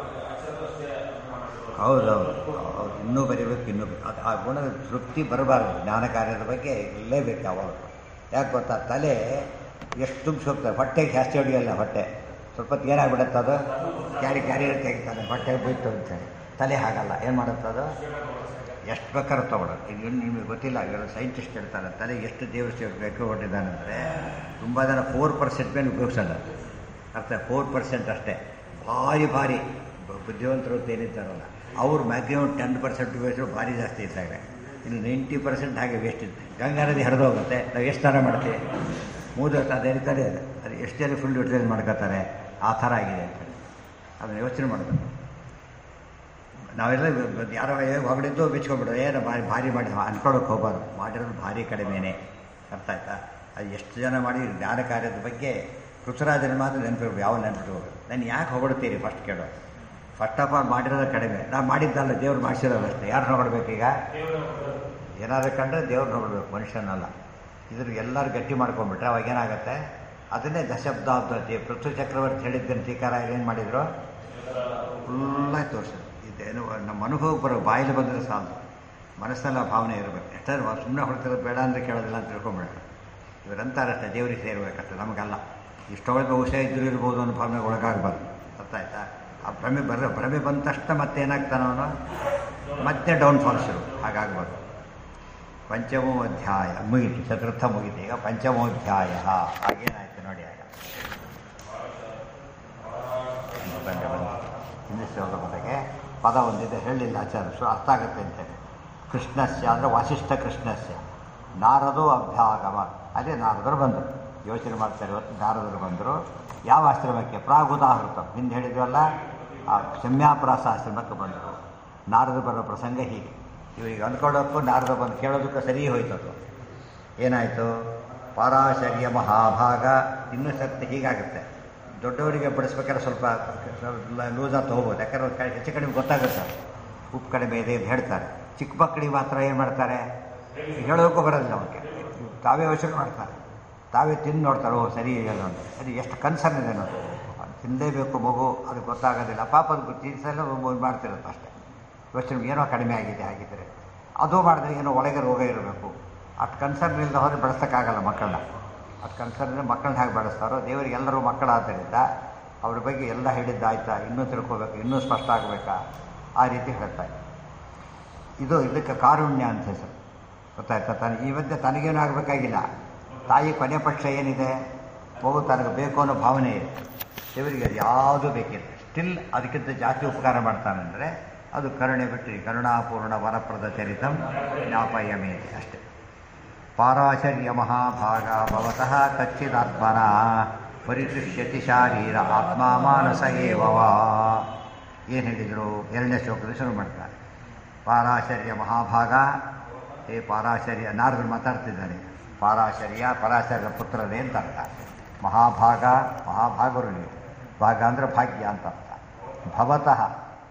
ಹೌದೌದು ಹೌದು ಇನ್ನೂ ಬರೀಬೇಕು ಇನ್ನೂ ಬೇಕು ಅದು ಆ ಗುಣದ ತೃಪ್ತಿ ಬರಬಾರ್ದು ಜ್ಞಾನ ಕಾರ್ಯದ ಬಗ್ಗೆ ಇರಲೇಬೇಕು ಯಾವಾಗ ಯಾಕೆ ಗೊತ್ತಾ ತಲೆ ಎಷ್ಟು ತುಂಬಿಸಿ ಹೋಗ್ತದೆ ಹೊಟ್ಟೆಗೆ ಜಾಸ್ತಿ ಹೊಡಿಯಲ್ಲ ಹೊಟ್ಟೆ ಸ್ವಲ್ಪ ಹೊತ್ತು ಏನಾಗ್ಬಿಡುತ್ತೆ ಅದು ಕ್ಯಾರಿ ಕ್ಯಾರಿ ತೆಗಿತಾನೆ ಹೊಟ್ಟೆಗೆ ಬಿಟ್ಟು ಅಂತೇಳಿ ತಲೆ ಹಾಗಲ್ಲ ಏನು ಮಾಡುತ್ತೆ ಅದು ಎಷ್ಟು ಬೇಕಾದ್ರೂ ತೊಗೊಳೋದು ಇದು ನಿಮಗೆ ಗೊತ್ತಿಲ್ಲ ಇವಾಗ ಸೈಂಟಿಸ್ಟ್ ಹೇಳ್ತಾರೆ ತಲೆ ಎಷ್ಟು ದೇವರು ಬೇಕು ಹೊಟ್ಟಿದ್ದಾನೆ ಅಂದರೆ ತುಂಬ ಜನ ಫೋರ್ ಪರ್ಸೆಂಟ್ ಮೇಲೆ ಉಪಯೋಗಿಸಲ್ಲ ಅರ್ಥ ಫೋರ್ ಪರ್ಸೆಂಟ್ ಅಷ್ಟೇ ಭಾರಿ ಭಾರಿ ಬ- ಬುದ್ಧಿವಂತರು ಅಂತ ಏನಿದ್ದಾರಲ್ಲ ಅವ್ರು ಮ್ಯಾಕ್ಸಿಮಮ್ ಟೆನ್ ಪರ್ಸೆಂಟ್ ಉಪಯೋಗಿಸೋರು ಭಾರಿ ಜಾಸ್ತಿ ಇದ್ದಾರೆ ಇನ್ನು ನೈಂಟಿ ಪರ್ಸೆಂಟ್ ಹಾಗೆ ವೇಸ್ಟ್ ಇದೆ ಗಂಗಾ ನದಿ ಹರಿದು ಹೋಗುತ್ತೆ ನಾವು ಎಷ್ಟು ಥರ ಮಾಡ್ತೀವಿ ಮೂರು ಅದು ಹೇಳ್ತಾರೆ ಅದು ಎಷ್ಟು ಜನ ಫುಲ್ ಯೂಟಿಲೈಸ್ ಮಾಡ್ಕೋತಾರೆ ಆ ಥರ ಆಗಿದೆ ಅಂತ ಅದನ್ನು ಯೋಚನೆ ಮಾಡಬೇಕು ನಾವೆಲ್ಲ ಬ- ಯಾರೋ ಹೊಗಳಿದ್ದು ಬಿಚ್ಕೊಂಡ್ಬಿಡೋದು ಏನು ಭಾರಿ ಭಾರಿ ಮಾಡಿ ಅನ್ಕೊಳ್ಳೋಕೆ ಹೋಗಬಾರ್ದು ಮಾಡಿರೋದು ಭಾರಿ ಕಡಿಮೆನೇ ಅರ್ಥ ಆಯ್ತಾ ಅದು ಎಷ್ಟು ಜನ ಮಾಡಿ ಜ್ಞಾನ ಕಾರ್ಯದ ಬಗ್ಗೆ ಪೃಥ್ವಿರಾಜನ ಮಾತ್ರ ನೆನಪಿರ್ಬೇಕು ಯಾವ ನೆನಪಿಟ್ಕೋಬೇಕು ನಾನು ಯಾಕೆ ಹೊಗಳ್ತೀರಿ ಫಸ್ಟ್ ಕೇಳೋ ಫಸ್ಟ್ ಆಫ್ ಆಲ್ ಮಾಡಿರೋದು ಕಡಿಮೆ ನಾವು ಮಾಡಿದ್ದಲ್ಲ ದೇವ್ರು ಮಾಡಿಸಿರೋದು ಅಷ್ಟೇ ಯಾರು ಹೊಗಳ್ಬೇಕೀಗ ಏನಾದ್ರು ಕಂಡ್ರೆ ದೇವ್ರನ್ನ ಹೊಗಳ್ಬೇಕು ಮನುಷ್ಯನಲ್ಲ ಇದ್ರ ಎಲ್ಲರೂ ಗಟ್ಟಿ ಮಾಡ್ಕೊಂಡ್ಬಿಟ್ರೆ ಅವಾಗ ಏನಾಗುತ್ತೆ ಅದನ್ನೇ ದಶಬ್ದಾಬ್ದತಿ ಪೃಥ್ವಿ ಚಕ್ರವರ್ತಿ ಹೇಳಿದ್ದನ್ನು ಟೀಕಾರ ಏನು ಮಾಡಿದರು ಫುಲ್ಲಾಗಿ ತೋರಿಸೋದು ಇದೇನು ನಮ್ಮ ಅನುಭವ ಬರೋ ಬಾಯಲ್ಲಿ ಬಂದರೆ ಸಾಲದು ಮನಸ್ಸೆಲ್ಲ ಭಾವನೆ ಇರಬೇಕು ಎಷ್ಟಾದ್ರು ಸುಮ್ಮನೆ ಹೊಡ್ತಿರೋದು ಬೇಡ ಅಂದರೆ ಕೇಳೋದಿಲ್ಲ ಅಂತ ತಿಳ್ಕೊಂಬೇಡ ಇವರಂತಾರಷ್ಟೇ ದೇವರಿಗೆ ಸೇರಬೇಕಷ್ಟೆ ನಮಗಲ್ಲ ಇಷ್ಟೊಳಗೆ ಬಹುಶಃ ಇದ್ರೂ ಇರ್ಬೋದು ಅನ್ನೋ ಭಾವನೆಗೆ ಒಳಗಾಗಬಾರ್ದು ಗೊತ್ತಾಯ್ತಾ ಆ ಭ್ರಮೆ ಬರ ಭ್ರಮೆ ಬಂದ ತಕ್ಷಣ ಮತ್ತೆ ಏನಾಗ್ತಾನೆ ಅವನು ಮತ್ತೆ ಡೌನ್ ಫಾಲ್ ಶುರು ಹಾಗಾಗ್ಬಾರ್ದು ಪಂಚಮೋ ಅಧ್ಯಾಯ ಮುಗಿತು ಚತುರ್ಥ ಮುಗಿತು ಈಗ ಪಂಚಮೋಧ್ಯಾಯ ಹಾಗೇನಾಯ್ತು ನೋಡಿ ಆಗ ಬಂದೆ ಬಂದೆ ಹಿಂದೆ ಶ್ಲೋಕ ಬದಗೆ ಪದ ಒಂದಿದೆ ಹೇಳಿಲ್ಲ ಆಚಾರ್ಯ ಸೊ ಅರ್ಥ ಆಗುತ್ತೆ ಅಂತೇಳಿ ಕೃಷ್ಣಸ್ಯ ಅಂದರೆ ವಸಿಷ್ಠ ಕೃಷ್ಣಸ್ಯ ನಾರದೋ ಅಭ್ಯಾಗಮ ಅದೇ ನಾರದರು ಬಂದರು ಯೋಚನೆ ಮಾಡ್ತಾರೆ ಇವತ್ತು ನಾರದರು ಬಂದರು ಯಾವ ಆಶ್ರಮಕ್ಕೆ ಪ್ರಾಗುದಾಹೃತ ಹಿಂದೆ ಹೇಳಿದ್ವಲ್ಲ ಆ ಶಮ್ಯಾಪ್ರಾಸ ಆಶ್ರಮಕ್ಕೆ ಬಂದರು ನಾರದರು ಬರೋ ಪ್ರಸಂಗ ಹೀಗೆ ಇವರಿಗೆ ಅಂದ್ಕೊಳ್ಳೋಕ್ಕೂ ನಾರದ ಬಂದು ಕೇಳೋದಕ್ಕೂ ಸರಿ ಹೋಯ್ತು ಅದು ಏನಾಯಿತು ಪಾರಾಶರ್ಯ ಮಹಾಭಾಗ ಇನ್ನೂ ಸತ್ಯ ಹೀಗಾಗುತ್ತೆ ದೊಡ್ಡವರಿಗೆ ಬಡಿಸ್ಬೇಕಾದ್ರೆ ಸ್ವಲ್ಪ ಲೂಸಾಗಿ ತೊಗೋಬೋದು ಯಾಕಂದ್ರೆ ಅವ್ರು ಕ- ಹೆಚ್ಚು ಕಡಿಮೆ ಗೊತ್ತಾಗುತ್ತೆ ಉಪ್ಪು ಕಡಿಮೆ ಇದೆ ಅಂತ ಹೇಳ್ತಾರೆ ಚಿಕ್ಕ ಮಕ್ಕಳಿಗೆ ಮಾತ್ರ ಏನು ಮಾಡ್ತಾರೆ ಹೇಳೋದಕ್ಕೂ ಬರೋದಿಲ್ಲ ಅವ್ರಿಗೆ ತಾವೇ ಯೋಚನೆ ಮಾಡ್ತಾರೆ ತಾವೇ ತಿಂದು ನೋಡ್ತಾರೆ ಓ ಸರಿ ಇದೆಯಲ್ಲ ಅಂತ ಅದು ಎಷ್ಟು ಕನ್ಸರ್ನ್ ಇದೆ ನೋಡಿ ಅದು ತಿನ್ನಲೇಬೇಕು ಮಗು ಅದು ಗೊತ್ತಾಗೋದಿಲ್ಲ ಪಾಪ ಅದು ತಿನ್ಸಲ್ಲ ಮಾಡ್ತಿರುತ್ತೆ ಅಷ್ಟೇ ಯೋಚನೆ ಏನೋ ಕಡಿಮೆ ಆಗಿದೆ ಹಾಗಿದ್ರೆ ಅದು ಮಾಡಿದ್ರೆ ಏನೋ ಒಳಗೆ ರೋಗ ಇರಬೇಕು ಅಷ್ಟು ಕನ್ಸರ್ನ್ ಇಲ್ಲದೆ ಹೋದರೆ ಬೆಳೆಸೋಕ್ಕಾಗಲ್ಲ ಮಕ್ಕಳನ್ನ ಅಷ್ಟು ಕನ್ಸರ್ನ್ ಮಕ್ಕಳನ್ನ ಹೇಗೆ ಬೆಳೆಸ್ತಾರೋ ದೇವರಿಗೆ ಎಲ್ಲರೂ ಮಕ್ಕಳಾದ್ದರಿಂದ ಅವ್ರ ಬಗ್ಗೆ ಎಲ್ಲ ಹೇಳಿದ್ದಾಯ್ತಾ ಇನ್ನೂ ತಿಳ್ಕೊಬೇಕು ಇನ್ನೂ ಸ್ಪಷ್ಟ ಆಗಬೇಕಾ ಆ ರೀತಿ ಹೇಳ್ತಾರೆ ಇದು ಇದಕ್ಕೆ ಕಾರುಣ್ಯ ಅಂತ ಹೆಸರು ಗೊತ್ತಾಯ್ತಾ ತನ ಈ ಮಧ್ಯೆ ತನಗೇನು ಆಗಬೇಕಾಗಿಲ್ಲ ತಾಯಿ ಕೊನೆ ಪಕ್ಷ ಏನಿದೆ ಮಗು ತನಗೆ ಬೇಕು ಅನ್ನೋ ಭಾವನೆ ಇದೆ ದೇವರಿಗೆ ಅದು ಯಾವುದು ಬೇಕಿಲ್ಲ ಸ್ಟಿಲ್ ಅದಕ್ಕಿಂತ ಜಾಸ್ತಿ ಉಪಕಾರ ಮಾಡ್ತಾನಂದರೆ ಅದು ಕರುಣೆ ಬಿಟ್ಟು ಕರುಣಾಪೂರ್ಣ ವರಪ್ರದ ಚರಿತಂ ಜ್ಞಾಪಯ ಮೇಲೆ ಅಷ್ಟೇ ಪಾರಾಶರ್ಯ ಮಹಾಭಾಗ ಭವತಃ ಕಚ್ಚಿದಾತ್ಮನ ಪರಿದೃಶ್ಯತಿ ಶಾರೀರ ಆತ್ಮ ಮಾನಸ ಏವವಾ ಏನು ಹೇಳಿದರು ಎರಡನೇ ಶ್ಲೋಕದಲ್ಲಿ ಶುರು ಮಾಡ್ತಾರೆ ಪಾರಾಶರ್ಯ ಮಹಾಭಾಗ ಹೇ ಪಾರಾಶರ್ಯ ನಾರದರು ಮಾತಾಡ್ತಿದ್ದಾನೆ ಪಾರಾಶರ್ಯ ಪರಾಶರ್ಯ ಪುತ್ರರೇ ಅಂತ ಅರ್ಥ ಮಹಾಭಾಗ ಮಹಾಭಾಗರು ನೀವು ಭಾಗ ಅಂದರೆ ಭಾಗ್ಯ ಅಂತ ಅರ್ಥ ಭವತಃ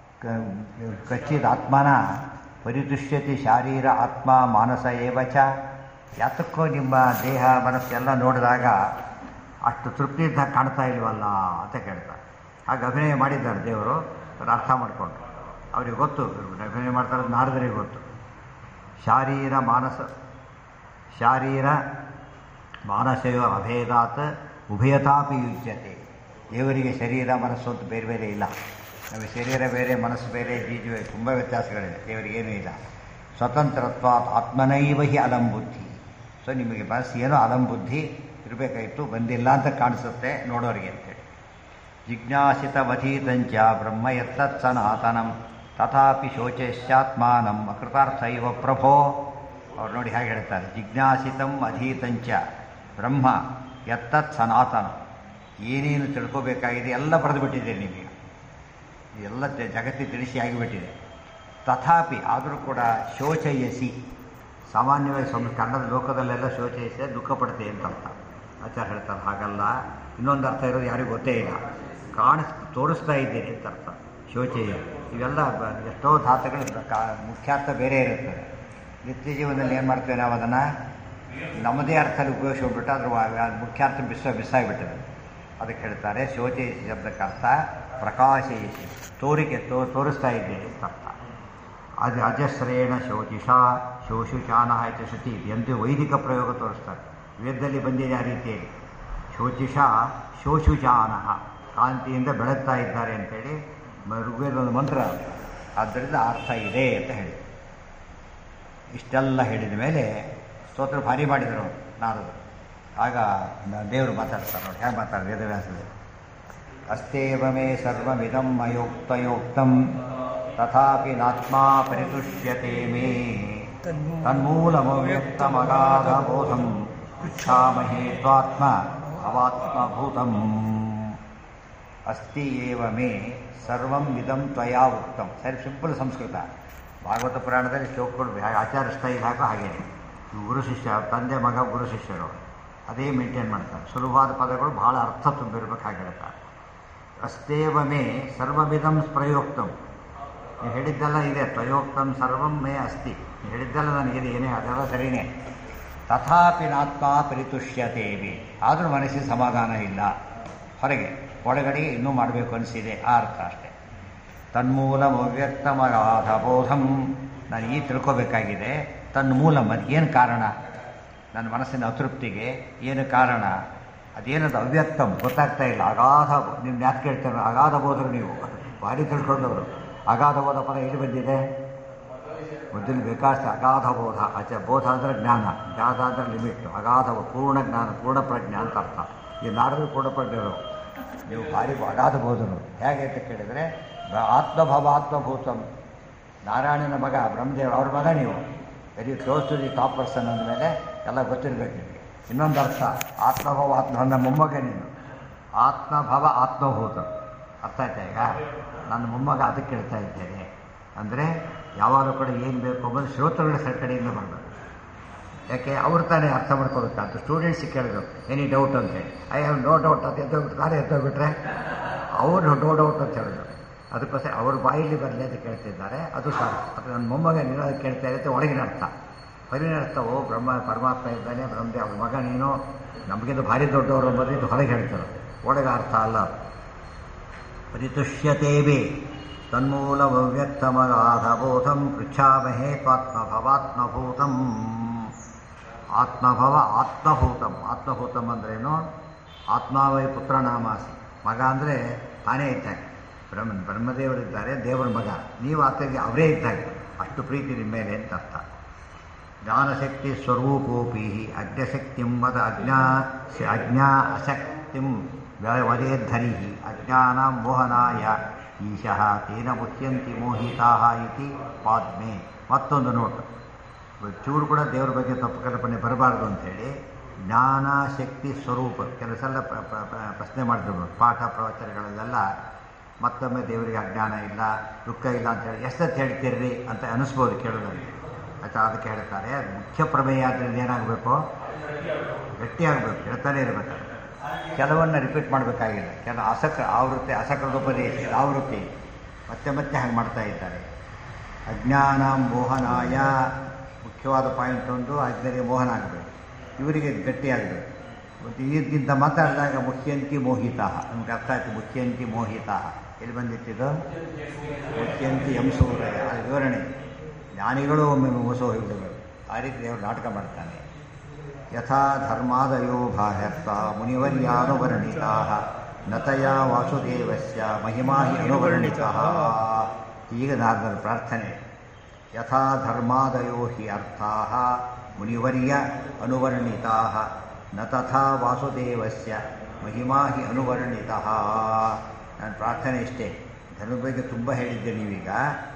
ಕಚ್ಚಿದಾತ್ಮನ ಪರಿದುಷ್ಯತಿ ಶಾರೀರ ಆತ್ಮ ಮಾನಸ ಏವ ಚ ಯಾತಕ್ಕೋ ನಿಮ್ಮ ದೇಹ ಮನಸ್ಸೆಲ್ಲ ನೋಡಿದಾಗ ಅಷ್ಟು ತೃಪ್ತಿಯಿಂದ ಕಾಣ್ತಾ ಇಲ್ವಲ್ಲ ಅಂತ ಕೇಳ್ತಾರೆ ಹಾಗೆ ಅಭಿನಯ ಮಾಡಿದ್ದಾರೆ ದೇವರು ಅದನ್ನು ಅರ್ಥ ಮಾಡಿಕೊಂಡ್ರು ಅವ್ರಿಗೆ ಗೊತ್ತು ಇವ್ರು ಅಭಿನಯ ಮಾಡ್ತಾರೆ ನಾರದರಿಗೆ ಗೊತ್ತು ಶಾರೀರ ಮಾನಸ ಶಾರೀರ ಮಾನಸಯೋ ಅಭೇದಾತ್ ಉಭಯತಾಪಿ ಯುಜ್ಯತೆ ದೇವರಿಗೆ ಶರೀರ ಮನಸ್ಸು ಅಂತ ಬೇರೆ ಬೇರೆ ಇಲ್ಲ ನಮಗೆ ಶರೀರ ಬೇರೆ ಮನಸ್ಸು ಬೇರೆ ಜೀಜು ಬೇರೆ ತುಂಬ ವ್ಯತ್ಯಾಸಗಳಿದೆ ದೇವರಿಗೇನೂ ಇಲ್ಲ ಸ್ವತಂತ್ರತ್ವ ಆತ್ಮನೈವ ಹಿ ಅಲಂಬುದ್ಧಿ ಸೊ ನಿಮಗೆ ಮನಸ್ಸು ಏನೋ ಅಲಂಬುದ್ಧಿ ಇರಬೇಕಾಗಿತ್ತು ಬಂದಿಲ್ಲ ಅಂತ ಕಾಣಿಸುತ್ತೆ ನೋಡೋರಿಗೆ ಅಂತೇಳಿ ಜಿಜ್ಞಾಸಿತವಧೀತಂಚ ಬ್ರಹ್ಮ ಯತ್ತತ್ ಸನಾತನಂ ತಥಾಪಿ ಶೋಚಶ್ಚಾತ್ಮಾನಂ ಅಕೃತಾರ್ಥ ಇವ ಪ್ರಭೋ ಅವ್ರು ನೋಡಿ ಹಾಗೆ ಹೇಳ್ತಾರೆ ಜಿಜ್ಞಾಸಿತಂ ಅಧೀತಂಚ ಬ್ರಹ್ಮ ಯತ್ತತ್ ಸನಾತನ ಏನೇನು ತಿಳ್ಕೋಬೇಕಾಗಿದೆ ಎಲ್ಲ ಬರೆದು ಬಿಟ್ಟಿದೆ ನಿಮಗೆ ಎಲ್ಲ ತೆ- ಜಗತ್ತಿಗೆ ತಿಳಿಸಿ ಆಗಿಬಿಟ್ಟಿದೆ ತಥಾಪಿ ಆದರೂ ಕೂಡ ಶೋಚಯಸಿ ಸಾಮಾನ್ಯವಾಗಿ ಸಮ ಕನ್ನಡ ಲೋಕದಲ್ಲೆಲ್ಲ ಶೋಚಯಿಸಿ ದುಃಖ ಪಡ್ತೆ ಅಂತ ಅರ್ಥ ಆಚಾರ ಹೇಳ್ತಾರೆ ಹಾಗಲ್ಲ ಇನ್ನೊಂದು ಅರ್ಥ ಇರೋದು ಯಾರಿಗೂ ಗೊತ್ತೇ ಇಲ್ಲ ಕಾಣಿಸ್ ತೋರಿಸ್ತಾ ಇದ್ದೀನಿ ಅಂತ ಅರ್ಥ ಶೋಚಯ ಇವೆಲ್ಲ ಬ- ಎಷ್ಟೋ ಧಾತುಗಳು ಕಾ ಮುಖ್ಯಾರ್ಥ ಬೇರೆ ಇರುತ್ತದೆ ನಿತ್ಯ ಜೀವನದಲ್ಲಿ ಏನು ಮಾಡ್ತೇವೆ ನಾವು ಅದನ್ನು ನಮ್ಮದೇ ಅರ್ಥದಲ್ಲಿ ಉಪಯೋಗಿಸ್ಬಿಟ್ಟು ಅದ್ರ ವಾ- ಆ ಮುಖ್ಯಾರ್ಥ ಬಿಸ ಬಿಸಾಗಿಬಿಟ್ಟಿದೆ ಅದಕ್ಕೆ ಹೇಳ್ತಾರೆ ಶೋಚಯಿಸಿ ಶಬ್ದಕ್ಕೆ ಅರ್ಥ ಪ್ರಕಾಶಯಿಸಿ ತೋರಿಕೆ ತೋ ತೋರಿಸ್ತಾ ಇದ್ದೇನೆ ಅಂತ ಅರ್ಥ ಅದು ಅಜಸ್ರೇಣ ಶೋಚಿಷ ಶೋಷುಚಾನ ಆಯ್ತು ಶ್ರುತಿ ಎಂದು ವೈದಿಕ ಪ್ರಯೋಗ ತೋರಿಸ್ತಾರೆ ವೇದದಲ್ಲಿ ಬಂದಿದೆ ಆ ರೀತಿಯಾಗಿ ಶೋಚಿಷ ಶೋಷುಚಾನ ಕಾಂತಿಯಿಂದ ಬೆಳಗ್ತಾ ಇದ್ದಾರೆ ಅಂತೇಳಿ ಮ- ಋಗ್ವೇದದ ಮಂತ್ರ ಅದು. ಆದ್ದರಿಂದ ಅರ್ಥ ಇದೆ ಅಂತ ಹೇಳಿ ಇಷ್ಟೆಲ್ಲ ಹೇಳಿದ ಮೇಲೆ ಸ್ತೋತ್ರ ಭಾರಿ ಮಾಡಿದರು ನಾರದು ಆಗ ನ- ದೇವರು ಮಾತಾಡ್ತಾರೆ ನೋಡಿ ಹೇಗೆ ಮಾತಾಡ ವೇದವ್ಯಾಸದೇವರು ಅಸ್ತೇವ ಮೇ ಸರ್ವಮಿದಂ ಮಯೋಕ್ತಯೋಕ್ತಂ ತಥಾಪಿ ನಾತ್ಮಾ ಪರಿತುಷ್ಯತೆ ಮೇ ತನ್ಮೂಲಮವ್ಯಕ್ತಮಗಾಧಬೋಧಂ ಪೃಚ್ಛಾಮಹೇ ತ್ವಾತ್ಮ ಅವಾತ್ಮಭೂತಂ ಅಸ್ತಿ ಏವ ಮೇ ಸರ್ವಂ ಇದಂ ತ್ವಯಾ ಉಕ್ತಂ ಸರಿ ಸಿಂಪಲ್ ಸಂಸ್ಕೃತ ಭಾಗವತ ಪುರಾಣದಲ್ಲಿ ಶ್ಲೋಕಗಳು ಹಾಗೆ ಆಚಾರ ಸ್ಟೈಲ್ ಹಾಕೋ ಹಾಗೆ ಗುರು ಶಿಷ್ಯ ತಂದೆ ಮಗ ಗುರು ಶಿಷ್ಯರು ಅದೇ ಮೇಂಟೈನ್ ಮಾಡ್ತಾರೆ ಸುಲಭವಾದ ಪದಗಳು ಬಹಳ ಅರ್ಥ ತುಂಬಿರ್ಬೇಕು ಹಾಗೆ ಹೇಳ್ತಾರೆ ಅಸ್ತೇವ ಮೇ ಸರ್ವವಿಧಂ ಪ್ರಯೋಕ್ತಂ ನೀವು ಹೇಳಿದ್ದೆಲ್ಲ ಇದೆ ತ್ವಯೋಕ್ತಂ ಸರ್ವಂ ಮೇ ಅಸ್ತಿ ನೀವು ಹೇಳಿದ್ದೆಲ್ಲ ನನಗಿದೆ ಏನೇ ಅದೆಲ್ಲ ಸರಿನೇ ತಥಾಪಿ ನಾತ್ಮ ಪರಿತುಷ್ಯತೇವಿ ಆದರೂ ಮನಸ್ಸಿಗೆ ಸಮಾಧಾನ ಇಲ್ಲ ಹೊರಗೆ ಒಳಗಡೆ ಇನ್ನೂ ಮಾಡಬೇಕು ಅನಿಸಿದೆ ಆ ಅರ್ಥ ಅಷ್ಟೇ ತನ್ಮೂಲಂ ಅವ್ಯಕ್ತಮಗಾಧ ಬೋಧಂ ನಾನು ಈ ತಿಳ್ಕೋಬೇಕಾಗಿದೆ ತನ್ಮೂಲಂ ಅದಕ್ಕೇನು ಕಾರಣ ನನ್ನ ಮನಸ್ಸಿನ ಅತೃಪ್ತಿಗೆ ಏನು ಕಾರಣ ಅದೇನದು ಅವ್ಯಕ್ತಂ ಗೊತ್ತಾಗ್ತಾ ಇಲ್ಲ ಅಗಾಧ ನೀವು ಯಾಕೆ ಕೇಳ್ತಾರೆ ಅಗಾಧ ಬೋಧರು ನೀವು ಭಾರಿ ತಿಳ್ಕೊಂಡವರು ಅಗಾಧ ಬೋಧ ಪದ ಎಲ್ಲಿ ಬಂದಿದೆ ಮೊದಲು ಬೇಕಾದಷ್ಟು ಅಗಾಧ ಬೋಧ ಆಚೆ ಬೋಧ ಅಂದರೆ ಜ್ಞಾನ ಜ್ಞಾನ ಅಂದರೆ ಲಿಮಿಟ್ ಅಗಾಧ ಪೂರ್ಣ ಜ್ಞಾನ ಪೂರ್ಣ ಪ್ರಜ್ಞೆ ಅಂತ ಅರ್ಥ ಈ ನಾಡಿದ್ರು ಪೂರ್ಣ ಪ್ರಜ್ಞರು ನೀವು ಭಾರಿ ಅಗಾಧ ಬೋಧರು ಹೇಗೆ ಅಂತ ಕೇಳಿದರೆ ಆತ್ಮಭಾವ ಆತ್ಮಭೂತಂ ನಾರಾಯಣನ ಮಗ ಬ್ರಹ್ಮದೇವ್ ಅವ್ರ ಮಗ ನೀವು very close to the top person ಅಂದಮೇಲೆ ಎಲ್ಲ ಗೊತ್ತಿರಬೇಕು ನಿಮಗೆ ಇನ್ನೊಂದು ಅರ್ಥ ಆತ್ಮಭಾವ ಆತ್ಮ ನನ್ನ ಮೊಮ್ಮಗ ನೀನು ಆತ್ಮಭಾವ ಆತ್ಮಭೂತ ಅರ್ಥ ಆಯ್ತಾ ಈಗ ನನ್ನ ಮೊಮ್ಮಗ ಅದಕ್ಕೆ ಹೇಳ್ತಾ ಇದ್ದೇನೆ ಅಂದರೆ ಯಾವಾಗಲೂ ಕೂಡ ಏನು ಬೇಕು ಅನ್ನೋದು ಶ್ರೋತೃಗಳ ಸ ಕಡೆಯಿಂದ ಬರಬೇಕು ಯಾಕೆ ಅವ್ರು ತಾನೇ ಅರ್ಥ ಮಾಡ್ಕೋಬೇಕಂತ ಸ್ಟೂಡೆಂಟ್ಸಿಗೆ ಕೇಳಿದ್ರು ಎನಿ ಡೌಟ್ ಅಂತೇಳಿ ಐ ಹ್ಯಾವ್ ನೋ ಡೌಟ್ ಅಂತ ಎದ್ದೋಗ್ಬಿಟ್ಟು ಕಾರೇ ಎದ್ದೋಗ್ಬಿಟ್ರೆ ಅವರು ನೋ ಡೌಟ್ ಅಂತ ಹೇಳಿದ್ರು ಅದಕ್ಕೋಸ್ಕರ ಅವ್ರ ಬಾಯಲ್ಲಿ ಬರಲಿ ಅಂತ ಕೇಳ್ತಿದ್ದಾರೆ ಅದು ಸಾಕು ಅದು ನನ್ನ ಮೊಮ್ಮಗ ನೀನು ಅದಕ್ಕೆ ಕೇಳ್ತಾ ಇರುತ್ತೆ ಒಳಗಿನ ಅರ್ಥ ಹೊರಗಿನ ಅರ್ಥ ಓ ಬ್ರಹ್ಮ ಪರಮಾತ್ಮ ಇದ್ದಾನೆ ಬ್ರಹ್ಮದೇವ ಅವ್ರ ಮಗ ನೀನು ನಮಗಿಂತ ಭಾರಿ ದೊಡ್ಡವರು ಅಂಬೋದು ಇದು ಹೊರಗೆ ಹೇಳ್ತಾರೆ ಒಳಗೆ ಅರ್ಥ ಅಲ್ಲ ಪರಿತುಷ್ಯತೇವೆ ತನ್ಮೂಲವ್ಯಕ್ತಮಗಾಧಬೋಧಂ ಪೃಚ್ಛಾಮಹೇ ತ್ವಾತ್ಮಭವಾತ್ಮಭೂತಂ ಆತ್ಮಭವ ಆತ್ಮಭೂತಂ ಆತ್ಮಭೂತಂ ಅಂದ್ರೇನು ಆತ್ಮಾವೈ ಪುತ್ರನಾಮಾಸಿ ಮಗ ಅಂದರೆ ತಾನೇ ಇದ್ದಾಗೆ ಬ್ರಹ್ಮ ಬ್ರಹ್ಮದೇವರಿದ್ದಾರೆ ದೇವರ ಮಗ ನೀವು ಆತಗೆ ಅವರೇ ಇದ್ದಾಗೆ ಅಷ್ಟು ಪ್ರೀತಿ ನಿಮ್ಮ ಮೇಲೆ ಅಂತ ಅರ್ಥ ಜ್ಞಾನಶಕ್ತಿ ಸ್ವರೂಪೋಪಿ ಅಜ್ಞಶಕ್ತಿಂ ವದ ಅಜ್ಞಾ ಅಜ್ಞಾ ಅಶಕ್ತಿಂ ವದೇದ್ಧರಿ ಅಜ್ಞಾನ ಮೋಹನಾಯ ಈಶಃ ತೇನ ಮುಚ್ಯಂತಿ ಮೋಹಿತಾ ಇತಿ ಪಾದ್ಮೆ ಮತ್ತೊಂದು ನೋಟು ಚೂರು ಕೂಡ ದೇವರ ಬಗ್ಗೆ ತಪ್ಪು ಕಲ್ಪನೆ ಬರಬಾರ್ದು ಅಂಥೇಳಿ ಜ್ಞಾನ ಶಕ್ತಿ ಸ್ವರೂಪ ಕೆಲಸ ಎಲ್ಲ ಪ್ರ- ಪ್ರ- ಪ್ರ- ಪ್ರಶ್ನೆ ಮಾಡಿದ್ರು ಪಾಠ ಪ್ರವಚನಗಳಲ್ಲೆಲ್ಲ ಮತ್ತೊಮ್ಮೆ ದೇವರಿಗೆ ಅಜ್ಞಾನ ಇಲ್ಲ ದುಃಖ ಇಲ್ಲ ಅಂತೇಳಿ ಎಷ್ಟೊತ್ತು ಹೇಳ್ತೀರಿ ಅಂತ ಅನಿಸ್ಬೋದು ಕೇಳೋದಕ್ಕೆ ಆಯ್ತಾ ಅದಕ್ಕೆ ಹೇಳ್ತಾರೆ ಅದು ಮುಖ್ಯ ಪ್ರಮೇಯ ಆದ್ದರಿಂದ ಏನಾಗಬೇಕು ಗಟ್ಟಿಯಾಗಬೇಕು ಹೇಳ್ತಾನೆ ಇರಬೇಕು ಕೆಲವನ್ನು ರಿಪೀಟ್ ಮಾಡಬೇಕಾಗಿಲ್ಲ ಕೆಲ ಅಸಕ ಆವೃತ್ತಿ ಅಸಕೃತೋಪದೇಶ ಆವೃತ್ತಿ ಮತ್ತೆ ಮತ್ತೆ ಹಾಗೆ ಮಾಡ್ತಾ ಇದ್ದಾರೆ ಅಜ್ಞಾನ ಮೋಹನಾಯ ಮುಖ್ಯವಾದ ಪಾಯಿಂಟ್ ಒಂದು ಅಜ್ಞರಿಗೆ ಮೋಹನ ಆಗಬೇಕು ಇವರಿಗೆ ಗಟ್ಟಿಯಾಗಬೇಕು ಮತ್ತು ಈಗಿಂತ ಮಾತಾಡಿದಾಗ ಮುಖ್ಯಂತಿ ಮೋಹಿತ ನಮ್ಗೆ ಅರ್ಥ ಆಯ್ತು ಮುಖ್ಯಂತಿ ಮೋಹಿತ ಎಲ್ಲಿ ಬಂದಿತ್ತಿದ್ದು ಮುಖ್ಯಂತಿ ಎಂಸೂರಯ ಆ ವಿವರಣೆ ಜ್ಞಾನಿಗಳು ಒಮ್ಮೆ ಮೋಸ ಹೋಗಿಬಿಡಬೇಕು ಆ ರೀತಿ ದೇವರು ನಾಟಕ ಮಾಡ್ತಾನೆ ಯಥಾ ಧರ್ಮಾದಯೋ ಬಾಹ್ಯರ್ಥ ಮುನಿವರ್ಯಾನುವರ್ಣಿತಾ ನತಯ ವಾಸುದೇವಸ್ಯ ಮಹಿಮಾ ಹಿ ಅನುವರ್ಣಿತ ಈಗ ನಾರದರ ಪ್ರಾರ್ಥನೆ ಯಥಾ ಧರ್ಮಾದಯೋ ಹಿ ಅರ್ಥಾ ಮುನಿವರ್ಯ ಅನುವರ್ಣಿತಾ ನ ತಥಾ ವಾಸುದೇವಸ್ಯ ಮಹಿಮಾ ಹಿ ಅನುವರ್ಣಿತ ನನ್ನ ಪ್ರಾರ್ಥನೆ ಇಷ್ಟೇ ಧರ್ಮದ ಬಗ್ಗೆ ತುಂಬ ಹೇಳಿದ್ದೆ ನೀವೀಗ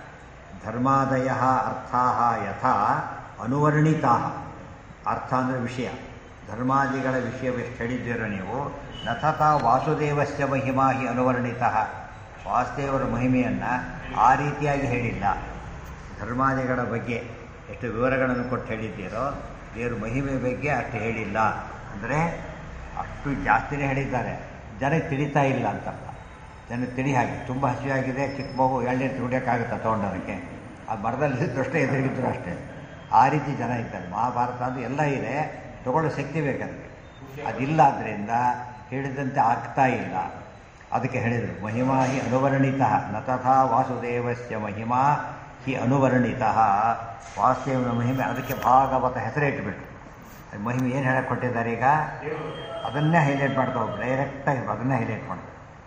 ಧರ್ಮಾದಯ ಅರ್ಥಾ ಯಥಾ ಅನುವರ್ಣಿತಾ ಅರ್ಥ ಅಂದರೆ ವಿಷಯ ಧರ್ಮಾದಿಗಳ ವಿಷಯವೆಷ್ಟು ಹೇಳಿದ್ದೀರೋ ನೀವು ನಥತಾ ವಾಸುದೇವಸ್ಯ ಮಹಿಮಾ ಹಿ ಅನುವರ್ಣಿತ ವಾಸುದೇವರ ಮಹಿಮೆಯನ್ನು ಆ ರೀತಿಯಾಗಿ ಹೇಳಿಲ್ಲ ಧರ್ಮಾದಿಗಳ ಬಗ್ಗೆ ಎಷ್ಟು ವಿವರಗಳನ್ನು ಕೊಟ್ಟು ಹೇಳಿದ್ದೀರೋ ದೇವ್ರ ಮಹಿಮೆ ಬಗ್ಗೆ ಅಷ್ಟು ಹೇಳಿಲ್ಲ ಅಂದರೆ ಅಷ್ಟು ಜಾಸ್ತಿನೇ ಹೇಳಿದ್ದಾರೆ ಜನಕ್ಕೆ ತಿಳಿತಾ ಇಲ್ಲ ಅಂತಲ್ಲ ಜನಕ್ಕೆ ತಿಳಿ ಹಾಗೆ ತುಂಬ ಹಸಿವಾಗಿದೆ ಚಿಕ್ಕ ಮಗು ಎಳ್ನೀರು ತುಡಿಯೋಕ್ಕಾಗುತ್ತಾ ತೊಗೊಂಡೋದಕ್ಕೆ ಆ ಮರದಲ್ಲಿ ಅಷ್ಟೇ ಎದುರಿಗಿದ್ರು ಅಷ್ಟೇ ಆ ರೀತಿ ಜನ ಇದ್ದಾರೆ ಮಹಾಭಾರತ ಅಂದ್ರೆ ಎಲ್ಲ ಇದೆ ತಗೊಳ್ಳೋ ಶಕ್ತಿ ಬೇಕಂದ್ರೆ ಅದಿಲ್ಲ ಆದ್ದರಿಂದ ಹೇಳಿದಂತೆ ಆಗ್ತಾ ಇಲ್ಲ ಅದಕ್ಕೆ ಹೇಳಿದರು ಮಹಿಮಾ ಹಿ ಅನುವರ್ಣಿತ ನ ತಥಾ ವಾಸುದೇವಸ್ಯ ಮಹಿಮಾ ಹಿ ಅನುವರ್ಣಿತ ವಾಸುದೇವನ ಮಹಿಮೆ ಅದಕ್ಕೆ ಭಾಗವತ ಹೆಸರೇ ಇಟ್ಬಿಟ್ರು ಅದು ಮಹಿಮೆ ಏನು ಹೇಳಕ್ಕೆ ಕೊಟ್ಟಿದ್ದಾರೆ ಈಗ ಅದನ್ನೇ ಹೈಲೈಟ್ ಮಾಡ್ತಾ ಹೋಗ್ರು ಡೈರೆಕ್ಟಾಗಿ ಅದನ್ನೇ ಹೈಲೈಟ್ ಮಾಡ್ತಾರೆ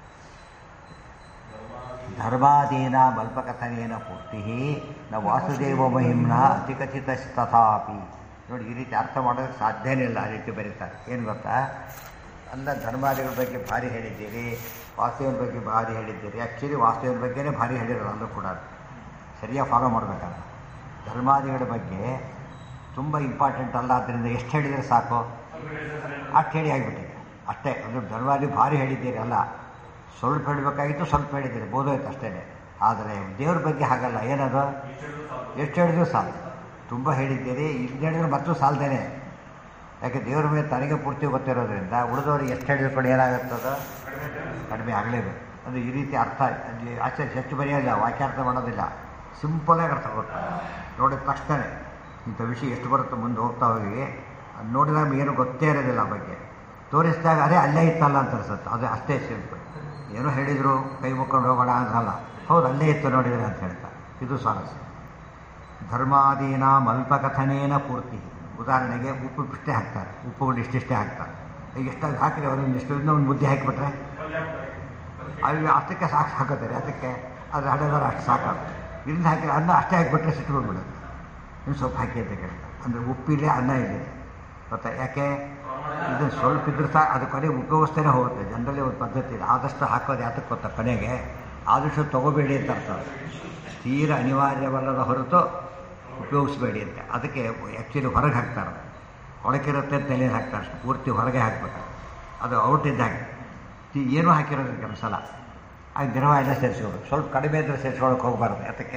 ಧರ್ಮಾದೀನ ಮಲ್ಪಕಥನೇನ ಪೂರ್ತಿ ನ ವಾಸುದೇವ ಮಹಿಮ್ನ ಅತಿಕಥಿತ ತಥಾಪಿ ನೋಡಿ ಈ ರೀತಿ ಅರ್ಥ ಮಾಡೋದಕ್ಕೆ ಸಾಧ್ಯನೇ ಇಲ್ಲ ಆ ರೀತಿ ಬರೀತಾರೆ ಏನು ಗೊತ್ತಾ ಅಲ್ಲ ಧರ್ಮಾದಿಗಳ ಬಗ್ಗೆ ಭಾರಿ ಹೇಳಿದ್ದೀರಿ ವಾಸುದೇವನ ಬಗ್ಗೆ ಭಾರಿ ಹೇಳಿದ್ದೀರಿ ಆ್ಯಕ್ಚುಲಿ ವಾಸುದೇವನ ಬಗ್ಗೆನೇ ಭಾರಿ ಹೇಳಿರೋದು ಅಲ್ಲೂ ಕೂಡ ಸರಿಯಾಗಿ ಫಾಲೋ ಮಾಡಬೇಕಲ್ಲ ಧರ್ಮಾದಿಗಳ ಬಗ್ಗೆ ತುಂಬ ಇಂಪಾರ್ಟೆಂಟ್ ಅಲ್ಲ ಆದ್ದರಿಂದ ಎಷ್ಟು ಹೇಳಿದರೆ ಸಾಕು ಅಷ್ಟು ಹೇಳಿ ಆಗಿಬಿಟ್ಟಿದೆ ಅಷ್ಟೇ ಅಂದರೆ ಧರ್ಮಾದಿ ಭಾರಿ ಹೇಳಿದ್ದೀರಿ ಅಲ್ಲ ಸ್ವಲ್ಪ ಹೇಳಬೇಕಾಗಿತ್ತು ಸ್ವಲ್ಪ ಹೇಳಿದ್ದೀರಿ ಬೋಧೋಯ್ತು ಅಷ್ಟೇ ಆದರೆ ದೇವ್ರ ಬಗ್ಗೆ ಹಾಗಲ್ಲ ಏನದು ಎಷ್ಟು ಹೇಳಿದ್ರು ಸಾಲು ತುಂಬ ಹೇಳಿದ್ದೀರಿ ಇಲ್ಲಿ ಹೇಳಿದ್ರೆ ಮತ್ತೂ ಸಾಲ್ದೇನೆ ಯಾಕೆ ದೇವ್ರ ಮೇಲೆ ತನಗೆ ಪೂರ್ತಿ ಗೊತ್ತಿರೋದ್ರಿಂದ ಉಳಿದವ್ರಿಗೆ ಎಷ್ಟು ಹೇಳಿದ್ರು ಏನಾಗುತ್ತದ ಕಡಿಮೆ ಆಗಲೇಬೇಕು ಅದು ಈ ರೀತಿ ಅರ್ಥ ಅಲ್ಲಿ ಆಚೆ ಹೆಚ್ಚು ಬರೆಯೋಲ್ಲ ವಾಕ್ಯಾರ್ಥ ಮಾಡೋದಿಲ್ಲ ಸಿಂಪಲಾಗಿ ಅರ್ಥ ಕೊಡ್ತಾರೆ ನೋಡಿದ ತಕ್ಷಣ ಇಂಥ ವಿಷಯ ಎಷ್ಟು ಬರುತ್ತೋ ಮುಂದೆ ಹೋಗ್ತಾ ಹೋಗಿ ಅದು ನೋಡಿದಾಗ ಏನು ಗೊತ್ತೇ ಇರೋದಿಲ್ಲ ಆ ಬಗ್ಗೆ ತೋರಿಸಿದಾಗ ಅದೇ ಅಲ್ಲೇ ಇತ್ತಲ್ಲ ಅಂತ ಅನ್ಸುತ್ತೆ ಅದು ಅಷ್ಟೇ ಸಿಂಪಲ್ ಏನೋ ಹೇಳಿದರು ಕೈ ಮುಕ್ಕೊಂಡು ಹೋಗೋಣ ಅಂತಲ್ಲ ಹೌದು ಅಲ್ಲೇ ಇತ್ತು ನೋಡಿದರೆ ಅಂತ ಹೇಳ್ತಾರೆ ಇದು ಸ್ವಾರಸ್ಯ ಧರ್ಮಾದೀನಾಂ ಅಲ್ಪಕಥನೇನ ಪೂರ್ತಿ ಉದಾಹರಣೆಗೆ ಉಪ್ಪು ಇಷ್ಟೇ ಹಾಕ್ತಾರೆ ಉಪ್ಪು ಇಷ್ಟಿಷ್ಟೇ ಹಾಕ್ತಾರೆ ಈಗ ಎಷ್ಟಾಗಿ ಹಾಕಿದ್ರೆ ಅವರೊಂದು ಇಷ್ಟು ಒಂದು ಮುದ್ದೆ ಹಾಕಿಬಿಟ್ರೆ ಅಲ್ಲಿ ಅಷ್ಟಕ್ಕೆ ಸಾಕು ಹಾಕೋತಾರೆ ಅದಕ್ಕೆ ಅದು ಹಡೆದವರು ಅಷ್ಟು ಸಾಕಾಗ ಇಲ್ಲಿಂದ ಹಾಕಿದ್ರೆ ಅನ್ನ ಅಷ್ಟೇ ಹಾಕಿಬಿಟ್ರೆ ಸಿಟ್ಟು ಬಂದ್ಬಿಡುತ್ತೆ ಇನ್ನು ಸ್ವಲ್ಪ ಹಾಕಿ ಅಂತ ಕೇಳ್ತಾರೆ ಅಂದರೆ ಉಪ್ಪಿದೆ ಅನ್ನ ಇದೆ ಗೊತ್ತಾ ಯಾಕೆ ಇದು ಸ್ವಲ್ಪ ಇದ್ರೆ ಸಹ ಅದು ಕೊನೆಗೆ ಉಪಯೋಗಿಸ್ತೇನೆ ಹೋಗುತ್ತೆ ಜನರಲ್ಲಿ ಒಂದು ಪದ್ಧತಿ ಇದೆ ಆದಷ್ಟು ಹಾಕೋದು ಯಾತಕ್ಕೆ ಗೊತ್ತಾ ಕೊನೆಗೆ ಆದಷ್ಟು ತೊಗೋಬೇಡಿ ಅಂತ ಅರ್ಥ ಅದು. ತೀರ ಅನಿವಾರ್ಯವಲ್ಲದ ಹೊರತು ಉಪಯೋಗಿಸ್ಬೇಡಿ ಅಂತ ಅದಕ್ಕೆ ಆ್ಯಕ್ಚುಲಿ ಹೊರಗೆ ಹಾಕ್ತಾರೆ ಒಳಗಿರುತ್ತೆ ಅಂತ ತಲೆ ಹಾಕ್ತಾರೆ ಅಷ್ಟೇ ಪೂರ್ತಿ ಹೊರಗೆ ಹಾಕ್ಬೇಕು ಅದು ಔಟ್ ಇದ್ದಾಗ ಈ ಏನೂ ಹಾಕಿರೋದು ಕೆಲವು ಸಲ ಆಗ ದ್ರವ ಎಲ್ಲ ಸೇರಿಸ್ಕೋಬೇಕು ಸ್ವಲ್ಪ ಕಡಿಮೆ ಇದ್ದರೆ ಸೇರಿಸ್ಕೊಳಕ್ಕೆ ಹೋಗಬಾರ್ದು ಯಾತಕ್ಕೆ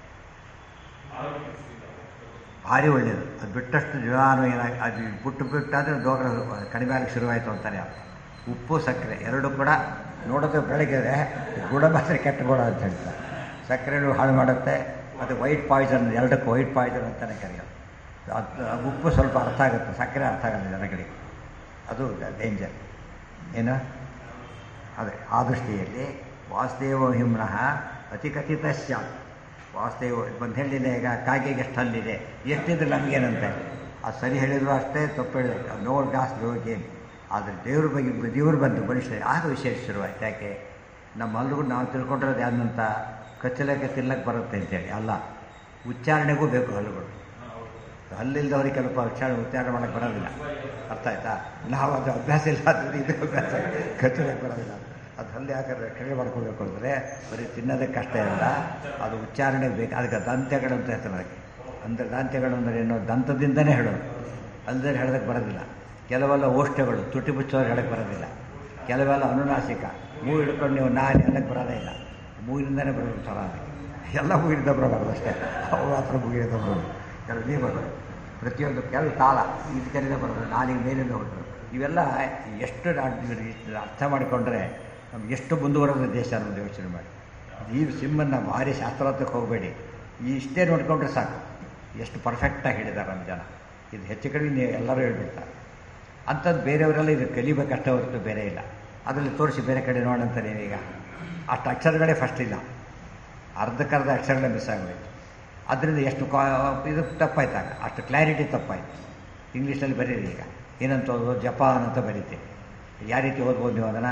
ಭಾರಿ ಒಳ್ಳೆಯದು ಅದು ಬಿಟ್ಟಷ್ಟು ಜೀವಾಣು ಏನಾಗಿ ಅದು ಬಿಟ್ಟು ಬಿಟ್ಟಾದರೆ ರೋಗ ಕಡಿಮೆ ಆಗಕ್ಕೆ ಶುರುವಾಯಿತು ಅಂತಾನೆ ಅರ್ಥ. ಉಪ್ಪು ಸಕ್ಕರೆ ಎರಡು ಕೂಡ ನೋಡೋದು ಬೆಳಗ್ಗೆ ಗುಣ ಮಾತ್ರ ಕೆಟ್ಟ ಗುಣ ಅಂತ ಹೇಳ್ತಾರೆ ಸಕ್ಕರೆನೂ ಹಾಳು ಮಾಡುತ್ತೆ ಅದು ವೈಟ್ ಪಾಯ್ಸನ್ ಎರಡಕ್ಕೂ ವೈಟ್ ಪಾಯ್ಸನ್ ಅಂತಲೇ ಕರೆಯೋದು ಅದು ಉಪ್ಪು ಸ್ವಲ್ಪ ಅರ್ಥ ಆಗುತ್ತೆ ಸಕ್ಕರೆ ಅರ್ಥ ಆಗಲ್ಲ ಜನಗಳಿಗೆ ಅದು ಡೇಂಜರ್ ಏನು ಅದೇ ಆ ದೃಷ್ಟಿಯಲ್ಲಿ ವಾಸುದೇವ ಹಿಮ್ನಃ ಅತಿಕಥಿತ ಸ್ಯಾತ್ ವಾಸುದೇವ ಬಂದು ಹೇಳಿದೆ ಈಗ ಕಾಗೆಗೆ ಎಷ್ಟು ಹಲ್ಲಿದೆ ಎಷ್ಟಿದ್ರೆ ನಮಗೇನಂತೆ ಅದು ಸರಿ ಹೇಳಿದ್ರು ಅಷ್ಟೇ ತಪ್ಪು ಹೇಳಿದ್ರು ನೋವು ಜಾಸ್ತಿ ಹೋಗಿ ಆದರೆ ದೇವ್ರ ಬಗ್ಗೆ ದೇವ್ರು ಬಂದು ಮನುಷ್ಯ ಆಗ ವಿಶೇಷ ಶುರುವಾಯ್ತು ಯಾಕೆ ನಮ್ಮ ಅಲ್ಲಿಗೂ ನಾವು ತಿಳ್ಕೊಂಡಿರೋದು ಯಾರಂತ ಕಚ್ಚಲಕ್ಕೆ ತಿನ್ನಕ್ಕೆ ಬರುತ್ತೆ ಅಂತೇಳಿ ಅಲ್ಲ ಉಚ್ಚಾರಣೆಗೂ ಬೇಕು ಹಲ್ಲುಗಳು ಹಲ್ಲಿಲ್ದವ್ರಿಗೆ ಕೆಲವು ಉಚ್ಚಾರಣೆ ಉಚ್ಚಾರಣೆ ಮಾಡೋಕ್ಕೆ ಬರೋದಿಲ್ಲ ಅರ್ಥ ಆಯ್ತಾ ನಾವು ಅದು ಅಭ್ಯಾಸ ಇಲ್ಲ ಅಂದರೆ ಇದು ಅಭ್ಯಾಸ ಕಚ್ಚಲಕ್ಕೆ ಬರೋದಿಲ್ಲ ಅದು ಹಲ್ಲಿ ಹಾಕಿದ್ರೆ ಕಡಿಮೆ ಮಾಡ್ಕೋಬೇಕು ಅಂದರೆ ಬರೀ ತಿನ್ನೋದಕ್ಕೆ ಕಷ್ಟ ಇಲ್ಲ ಅದು ಉಚ್ಚಾರಣೆಗೆ ಬೇಕು ಅದಕ್ಕೆ ದಂತ್ಯಗಳು ಅಂತ ಹೇಳ್ತಾರೆ ಅದಕ್ಕೆ ಅಂದರೆ ದಾಂತ್ಯಗಳು ಅಂದರೆ ಏನೋ ದಂತದಿಂದನೇ ಹೇಳೋದು ಅಲ್ಲದೆ ಹೇಳೋದಕ್ಕೆ ಬರೋದಿಲ್ಲ ಕೆಲವೆಲ್ಲ ಓಷ್ಠಗಳು ತುಟಿ ಮುಚ್ಚೋರು ಹೇಳಕ್ಕೆ ಬರೋದಿಲ್ಲ ಕೆಲವೆಲ್ಲ ಅನುನಾಸಿಕ ಮೂ ಹಿಡ್ಕೊಂಡು ನೀವು ನಾನು ಹೇಳಕ್ಕೆ ಬರೋದೇ ಇಲ್ಲ ಮೂಗಿನಿಂದನೇ ಬರೋದು ಸ್ವರ ಅದಕ್ಕೆ ಎಲ್ಲ ಮೂಗಿನಿಂದ ಬರಬಾರ್ದು ಅಷ್ಟೇ ಅವು ಮಾತ್ರ ಮೂಗಿನಿಂದ ಬರೋದು ಕೆಲವು ನೀವು ಬರೋದು ಪ್ರತಿಯೊಂದು ಕೆಲವು ತಾಳ ಇದಕ್ಕೆಲ್ಲ ಬರೋದು ನಾಲಿಗೆ ಮೇಲಿಂದ ಹೊರಟು ಇವೆಲ್ಲ ಎಷ್ಟು ನಾ- ಇಷ್ಟು ಅರ್ಥ ಮಾಡಿಕೊಂಡ್ರೆ ನಮ್ಗೆ ಎಷ್ಟು ಮುಂದುವರೆದ ದೇಶ ಅನ್ನೋದು ಯೋಚನೆ ಮಾಡಿ ಈ ಸಿಮ್ಮನ್ನು ಭಾರಿ ಶಾಸ್ತ್ರಾರ್ಥಕ್ಕೆ ಹೋಗಬೇಡಿ ಈ ಇಷ್ಟೇ ನೋಡಿಕೊಂಡ್ರೆ ಸಾಕು ಎಷ್ಟು ಪರ್ಫೆಕ್ಟಾಗಿ ಹೇಳಿದ್ದಾರೆ ನಮ್ಮ ಜನ ಇದು ಹೆಚ್ಚು ಕಡಿಮೆ ನೀವು ಎಲ್ಲರೂ ಹೇಳ್ಬಿಡ್ತಾರೆ ಅಂಥದ್ದು ಬೇರೆಯವರೆಲ್ಲ ಇದು ಕಲಿಬೇಕಷ್ಟೇ ಹೊರತು ಬೇರೆ ಇಲ್ಲ ಅದರಲ್ಲಿ ತೋರಿಸಿ ಬೇರೆ ಕಡೆ ನೋಡಂತ ನೀವೀಗ ಅಷ್ಟು ಅಕ್ಷರಗಳೇ ಫಸ್ಟ್ ಇಲ್ಲ ಅರ್ಧಕ್ಕರ್ಧ ಅಕ್ಷರಗಳೇ ಮಿಸ್ ಆಗೋಯ್ತು ಅದರಿಂದ ಎಷ್ಟು ಕಾ ಇದು ತಪ್ಪಾಯ್ತಾಗ ಅಷ್ಟು ಕ್ಲಾರಿಟಿ ತಪ್ಪಾಯ್ತು ಇಂಗ್ಲೀಷಲ್ಲಿ ಬರೀರಿ ಈಗ ಏನಂತ ಓದೋದು ಜಪಾನ್ ಅಂತ ಬರೀತೀವಿ ಯಾವ ರೀತಿ ಓದ್ಬೋದು ನೀವು ಅದನ್ನು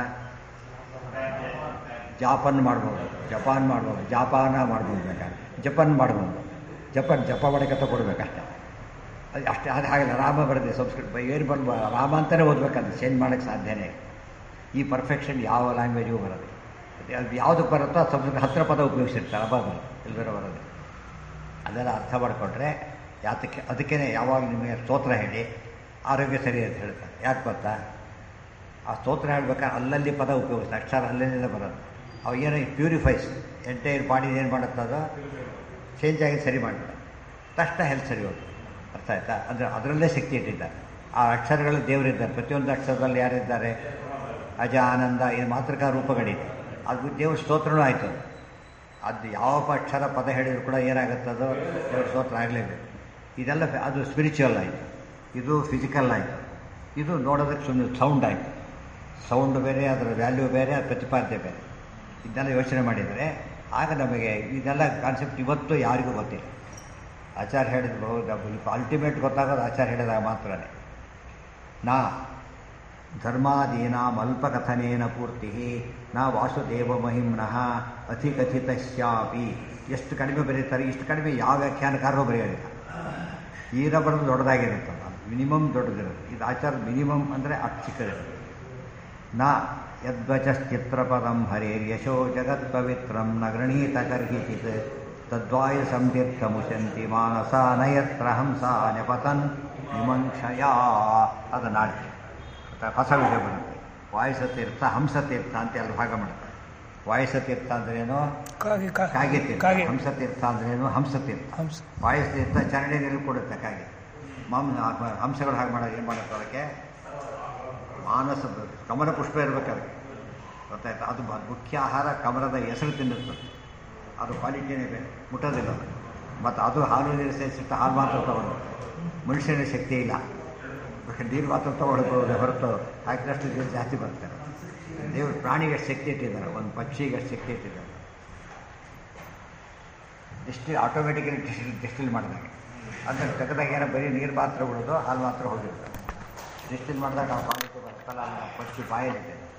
ಜಾಪನ್ ಮಾಡ್ಬೋದು ಜಪಾನ್ ಮಾಡ್ಬೋದು ಜಾಪಾನ ಮಾಡ್ಬೋದು ಬೇಕಾದ್ರೆ ಜಪಾನ್ ಮಾಡ್ಬೋದು ಜಪಾನ್ ಜಪ ಮಾಡಕತ್ತ ಕೊಡ್ಬೇಕಷ್ಟೆ ಅದು ಅಷ್ಟೇ ಅದು ಹಾಗಲ್ಲ ರಾಮ ಬರೆದಿದೆ ಸಂಸ್ಕೃತ ಏನು ಬಂದು ರಾಮ ಅಂತಲೇ ಓದ್ಬೇಕಂತ ಚೇಂಜ್ ಮಾಡೋಕ್ಕೆ ಸಾಧ್ಯನೇ ಇಲ್ಲ. ಈ ಪರ್ಫೆಕ್ಷನ್ ಯಾವ ಲ್ಯಾಂಗ್ವೇಜಿಗೂ ಬರೋದು ಅದು ಯಾವುದಕ್ಕೆ ಬರುತ್ತೋ ಅದು ಸಂಸ್ಕೃತ ಹತ್ತಿರ ಪದ ಉಪಯೋಗಿಸಿರ್ತಾರೆ ಅಬ್ಬ ಬರೋದು ಎಲ್ಲರೂ ಬರೋದು ಅದೆಲ್ಲ ಅರ್ಥ ಮಾಡಿಕೊಂಡ್ರೆ ಯಾತಕ್ಕೆ ಅದಕ್ಕೇ ಯಾವಾಗ ನಿಮಗೆ ಸ್ತೋತ್ರ ಹೇಳಿ ಆರೋಗ್ಯ ಸರಿ ಅಂತ ಹೇಳ್ತಾರೆ ಯಾಕೆ ಗೊತ್ತಾ ಆ ಸ್ತೋತ್ರ ಹೇಳ್ಬೇಕಾದ್ರೆ ಅಲ್ಲಲ್ಲಿ ಪದ ಉಪಯೋಗಿಸ್ತಾರೆ ಅಕ್ಷರ ಅಲ್ಲಲ್ಲಿಂದ ಬರೋದು ಅವು ಏನೋ ಪ್ಯೂರಿಫೈಸ್ ಎಂಟೈರ್ ಬಾಡಿ ಏನು ಮಾಡುತ್ತೆ ಅದು ಚೇಂಜ್ ಆಗಿ ಸರಿ ಮಾಡ್ತಾರೆ ತಕ್ಷಣ ಹೆಲ್ತ್ ಸರಿ ಹೋಗುತ್ತೆ ಅರ್ಥ ಆಯ್ತಾ ಅಂದರೆ ಅದರಲ್ಲೇ ಶಕ್ತಿ ಇಟ್ಟಿದ್ದಾರೆ ಆ ಅಕ್ಷರಗಳು ದೇವರಿದ್ದಾರೆ ಪ್ರತಿಯೊಂದು ಅಕ್ಷರದಲ್ಲಿ ಯಾರಿದ್ದಾರೆ ಅಜ ಆನಂದ ಇದು ಮಾತೃಕಾ ರೂಪಗಳಿದೆ ಅದು ದೇವ್ರ ಸ್ತೋತ್ರನೂ ಆಯಿತು ಅದು ಯಾವ ಅಕ್ಷರ ಪದ ಹೇಳಿದ್ರು ಕೂಡ ಏನಾಗುತ್ತದೋ ದೇವ್ರ ಸ್ತೋತ್ರ ಆಗಲೇಬೇಕು ಇದೆಲ್ಲ ಫೆ- ಅದು ಸ್ಪಿರಿಚುವಲ್ ಆಯಿತು ಇದು ಫಿಸಿಕಲ್ ಆಯಿತು ಇದು ನೋಡೋದಕ್ಕೆ ಸುಮ್ಮನೆ ಸೌಂಡ್ ಆಯಿತು ಸೌಂಡ್ ಬೇರೆ ಅದರ ವ್ಯಾಲ್ಯೂ ಬೇರೆ ಅದರ ಪ್ರತಿಪಾದ್ಯ ಬೇರೆ ಇದನ್ನೆಲ್ಲ ಯೋಚನೆ ಮಾಡಿದರೆ ಆಗ ನಮಗೆ ಇದೆಲ್ಲ ಕಾನ್ಸೆಪ್ಟ್ ಇವತ್ತು ಯಾರಿಗೂ ಗೊತ್ತಿಲ್ಲ ಆಚಾರ್ಯ ಹೇಳಿದ್ರು ಅಲ್ಟಿಮೇಟ್ ಗೊತ್ತಾಗೋದು ಆಚಾರ್ಯ ಹೇಳಿದಾಗ ಮಾತ್ರನೇ ನಾ ಧರ್ಮಾದೀನಾಂ ಅಲ್ಪಕಥನೇನ ಪೂರ್ತಿ ನಾ ವಾಸುದೇವ ಮಹಿಮ್ನಃ ಅಧಿಕಥಿತಶ್ಯಾಪಿ ಎಷ್ಟು ಕಡಿಮೆ ಬರೀತಾರೆ ಇಷ್ಟು ಕಡಿಮೆ ಯಾವ ವ್ಯಾಖ್ಯಾನಕಾರರು ಬರೆಯೋದಿಲ್ಲ ತೀರ ಬರೋದು ದೊಡ್ಡದಾಗಿರುತ್ತಲ್ಲ ಮಿನಿಮಮ್ ದೊಡ್ಡದಿರುತ್ತೆ ಇದು ಆಚಾರ ಮಿನಿಮಮ್ ಅಂದರೆ ಅಷ್ಟು ಚಿಕ್ಕದಿರುತ್ತೆ ನ ಯದ್ವಚಶ್ಚಿತ್ರಪದಂ ಹರೇರ್ಯಶೋ ಜಗತ್ಪವಿತ್ರಂ ನ ಗೃಣೀತ ಕರ್ಹಿಚಿತ್ ತದ್ವಾಯು ಸಂತೀರ್ಥ ಮುಶಂತಿ ಮಾನಸ ನಯತ್ರ ಹಂಸ ನೆಪತನ್ ವಿಮಂಕ್ಷಯ ಅದು ನಾಳೆ ಮತ್ತೆ ಹೊಸ ವಿಷಯ ಬರುತ್ತೆ ವಾಯುಸತೀರ್ಥ ಹಂಸತೀರ್ಥ ಅಂತ ಎಲ್ಲ ಭಾಗ ಮಾಡ್ತಾರೆ ವಾಯುಸತೀರ್ಥ ಅಂದ್ರೇನು ಕಾಗೆ ಕಾಗೆ ಕಾಗೆ ತೀರ್ಥ ಕಾಗೆ ಹಂಸತೀರ್ಥ ಅಂದ್ರೇನು ಹಂಸತೀರ್ಥ ಹಂಸ ವಾಯುಸ್ತೀರ್ಥ ಚರಂಡಿ ನೀರು ಕೊಡುತ್ತೆ ಕಾಗೆ ಮಾಂಸ ಹಂಸಗಳು ಹಾಗೆ ಮಾಡೋದು ಏನು ಮಾಡುತ್ತೆ ಅದಕ್ಕೆ ಮಾನಸ ಕಮಲ ಪುಷ್ಪ ಇರಬೇಕು ಅದಕ್ಕೆ ಗೊತ್ತಾಯ್ತು ಅದು ಬ- ಮುಖ್ಯ ಆಹಾರ ಕಮಲದ ಹೆಸರು ತಿನ್ನುತ್ತದೆ ಅದು ಕ್ವಾಲಿಟಿನೇ ಬೇರೆ ಮುಟ್ಟೋದಿಲ್ಲ ಅದು ಮತ್ತು ಅದು ಹಾಲು ನೀರು ಸೇರಿಸಿಟ್ಟು ಹಾಲು ಮಾತ್ರ ತಗೊಂಡು ಮನುಷ್ಯನ ಶಕ್ತಿ ಇಲ್ಲ ಬೇಕಾದ್ರೆ ನೀರು ಮಾತ್ರ ತೊಗೊಳ್ಬೋದು ಹೊರತು ಹಾಕಿದಷ್ಟು ನೀರು ಜಾಸ್ತಿ ಬರ್ತಾರೆ ದೇವರು ಪ್ರಾಣಿಗೆ ಎಷ್ಟು ಶಕ್ತಿ ಇಟ್ಟಿದ್ದಾರೆ ಒಂದು ಪಕ್ಷಿಗೆ ಎಷ್ಟು ಶಕ್ತಿ ಇಟ್ಟಿದ್ದಾರೆ ಡಿಸ್ಟಿಲ್ ಆಟೋಮೆಟಿಕಲಿ ಡಿಸ್ಟಿಲ್ ಡಿಸ್ಟಿಲ್ ಮಾಡಿದಾಗ ಅಂದರೆ ತೆಗೆದಾಗ ಏನೋ ಬರೀ ನೀರು ಮಾತ್ರ ಉಳಿದು ಹಾಲು ಮಾತ್ರ ಹೋಗಿರ್ತದೆ ಡಿಸ್ಟಿಲ್ ಮಾಡಿದಾಗ ಆ ಕ್ವಾಲಿಟಿ ಬರ್ತಲ್ಲ ಫಸ್ಟ್ ಬಾಯಲ್ಲಿದೆ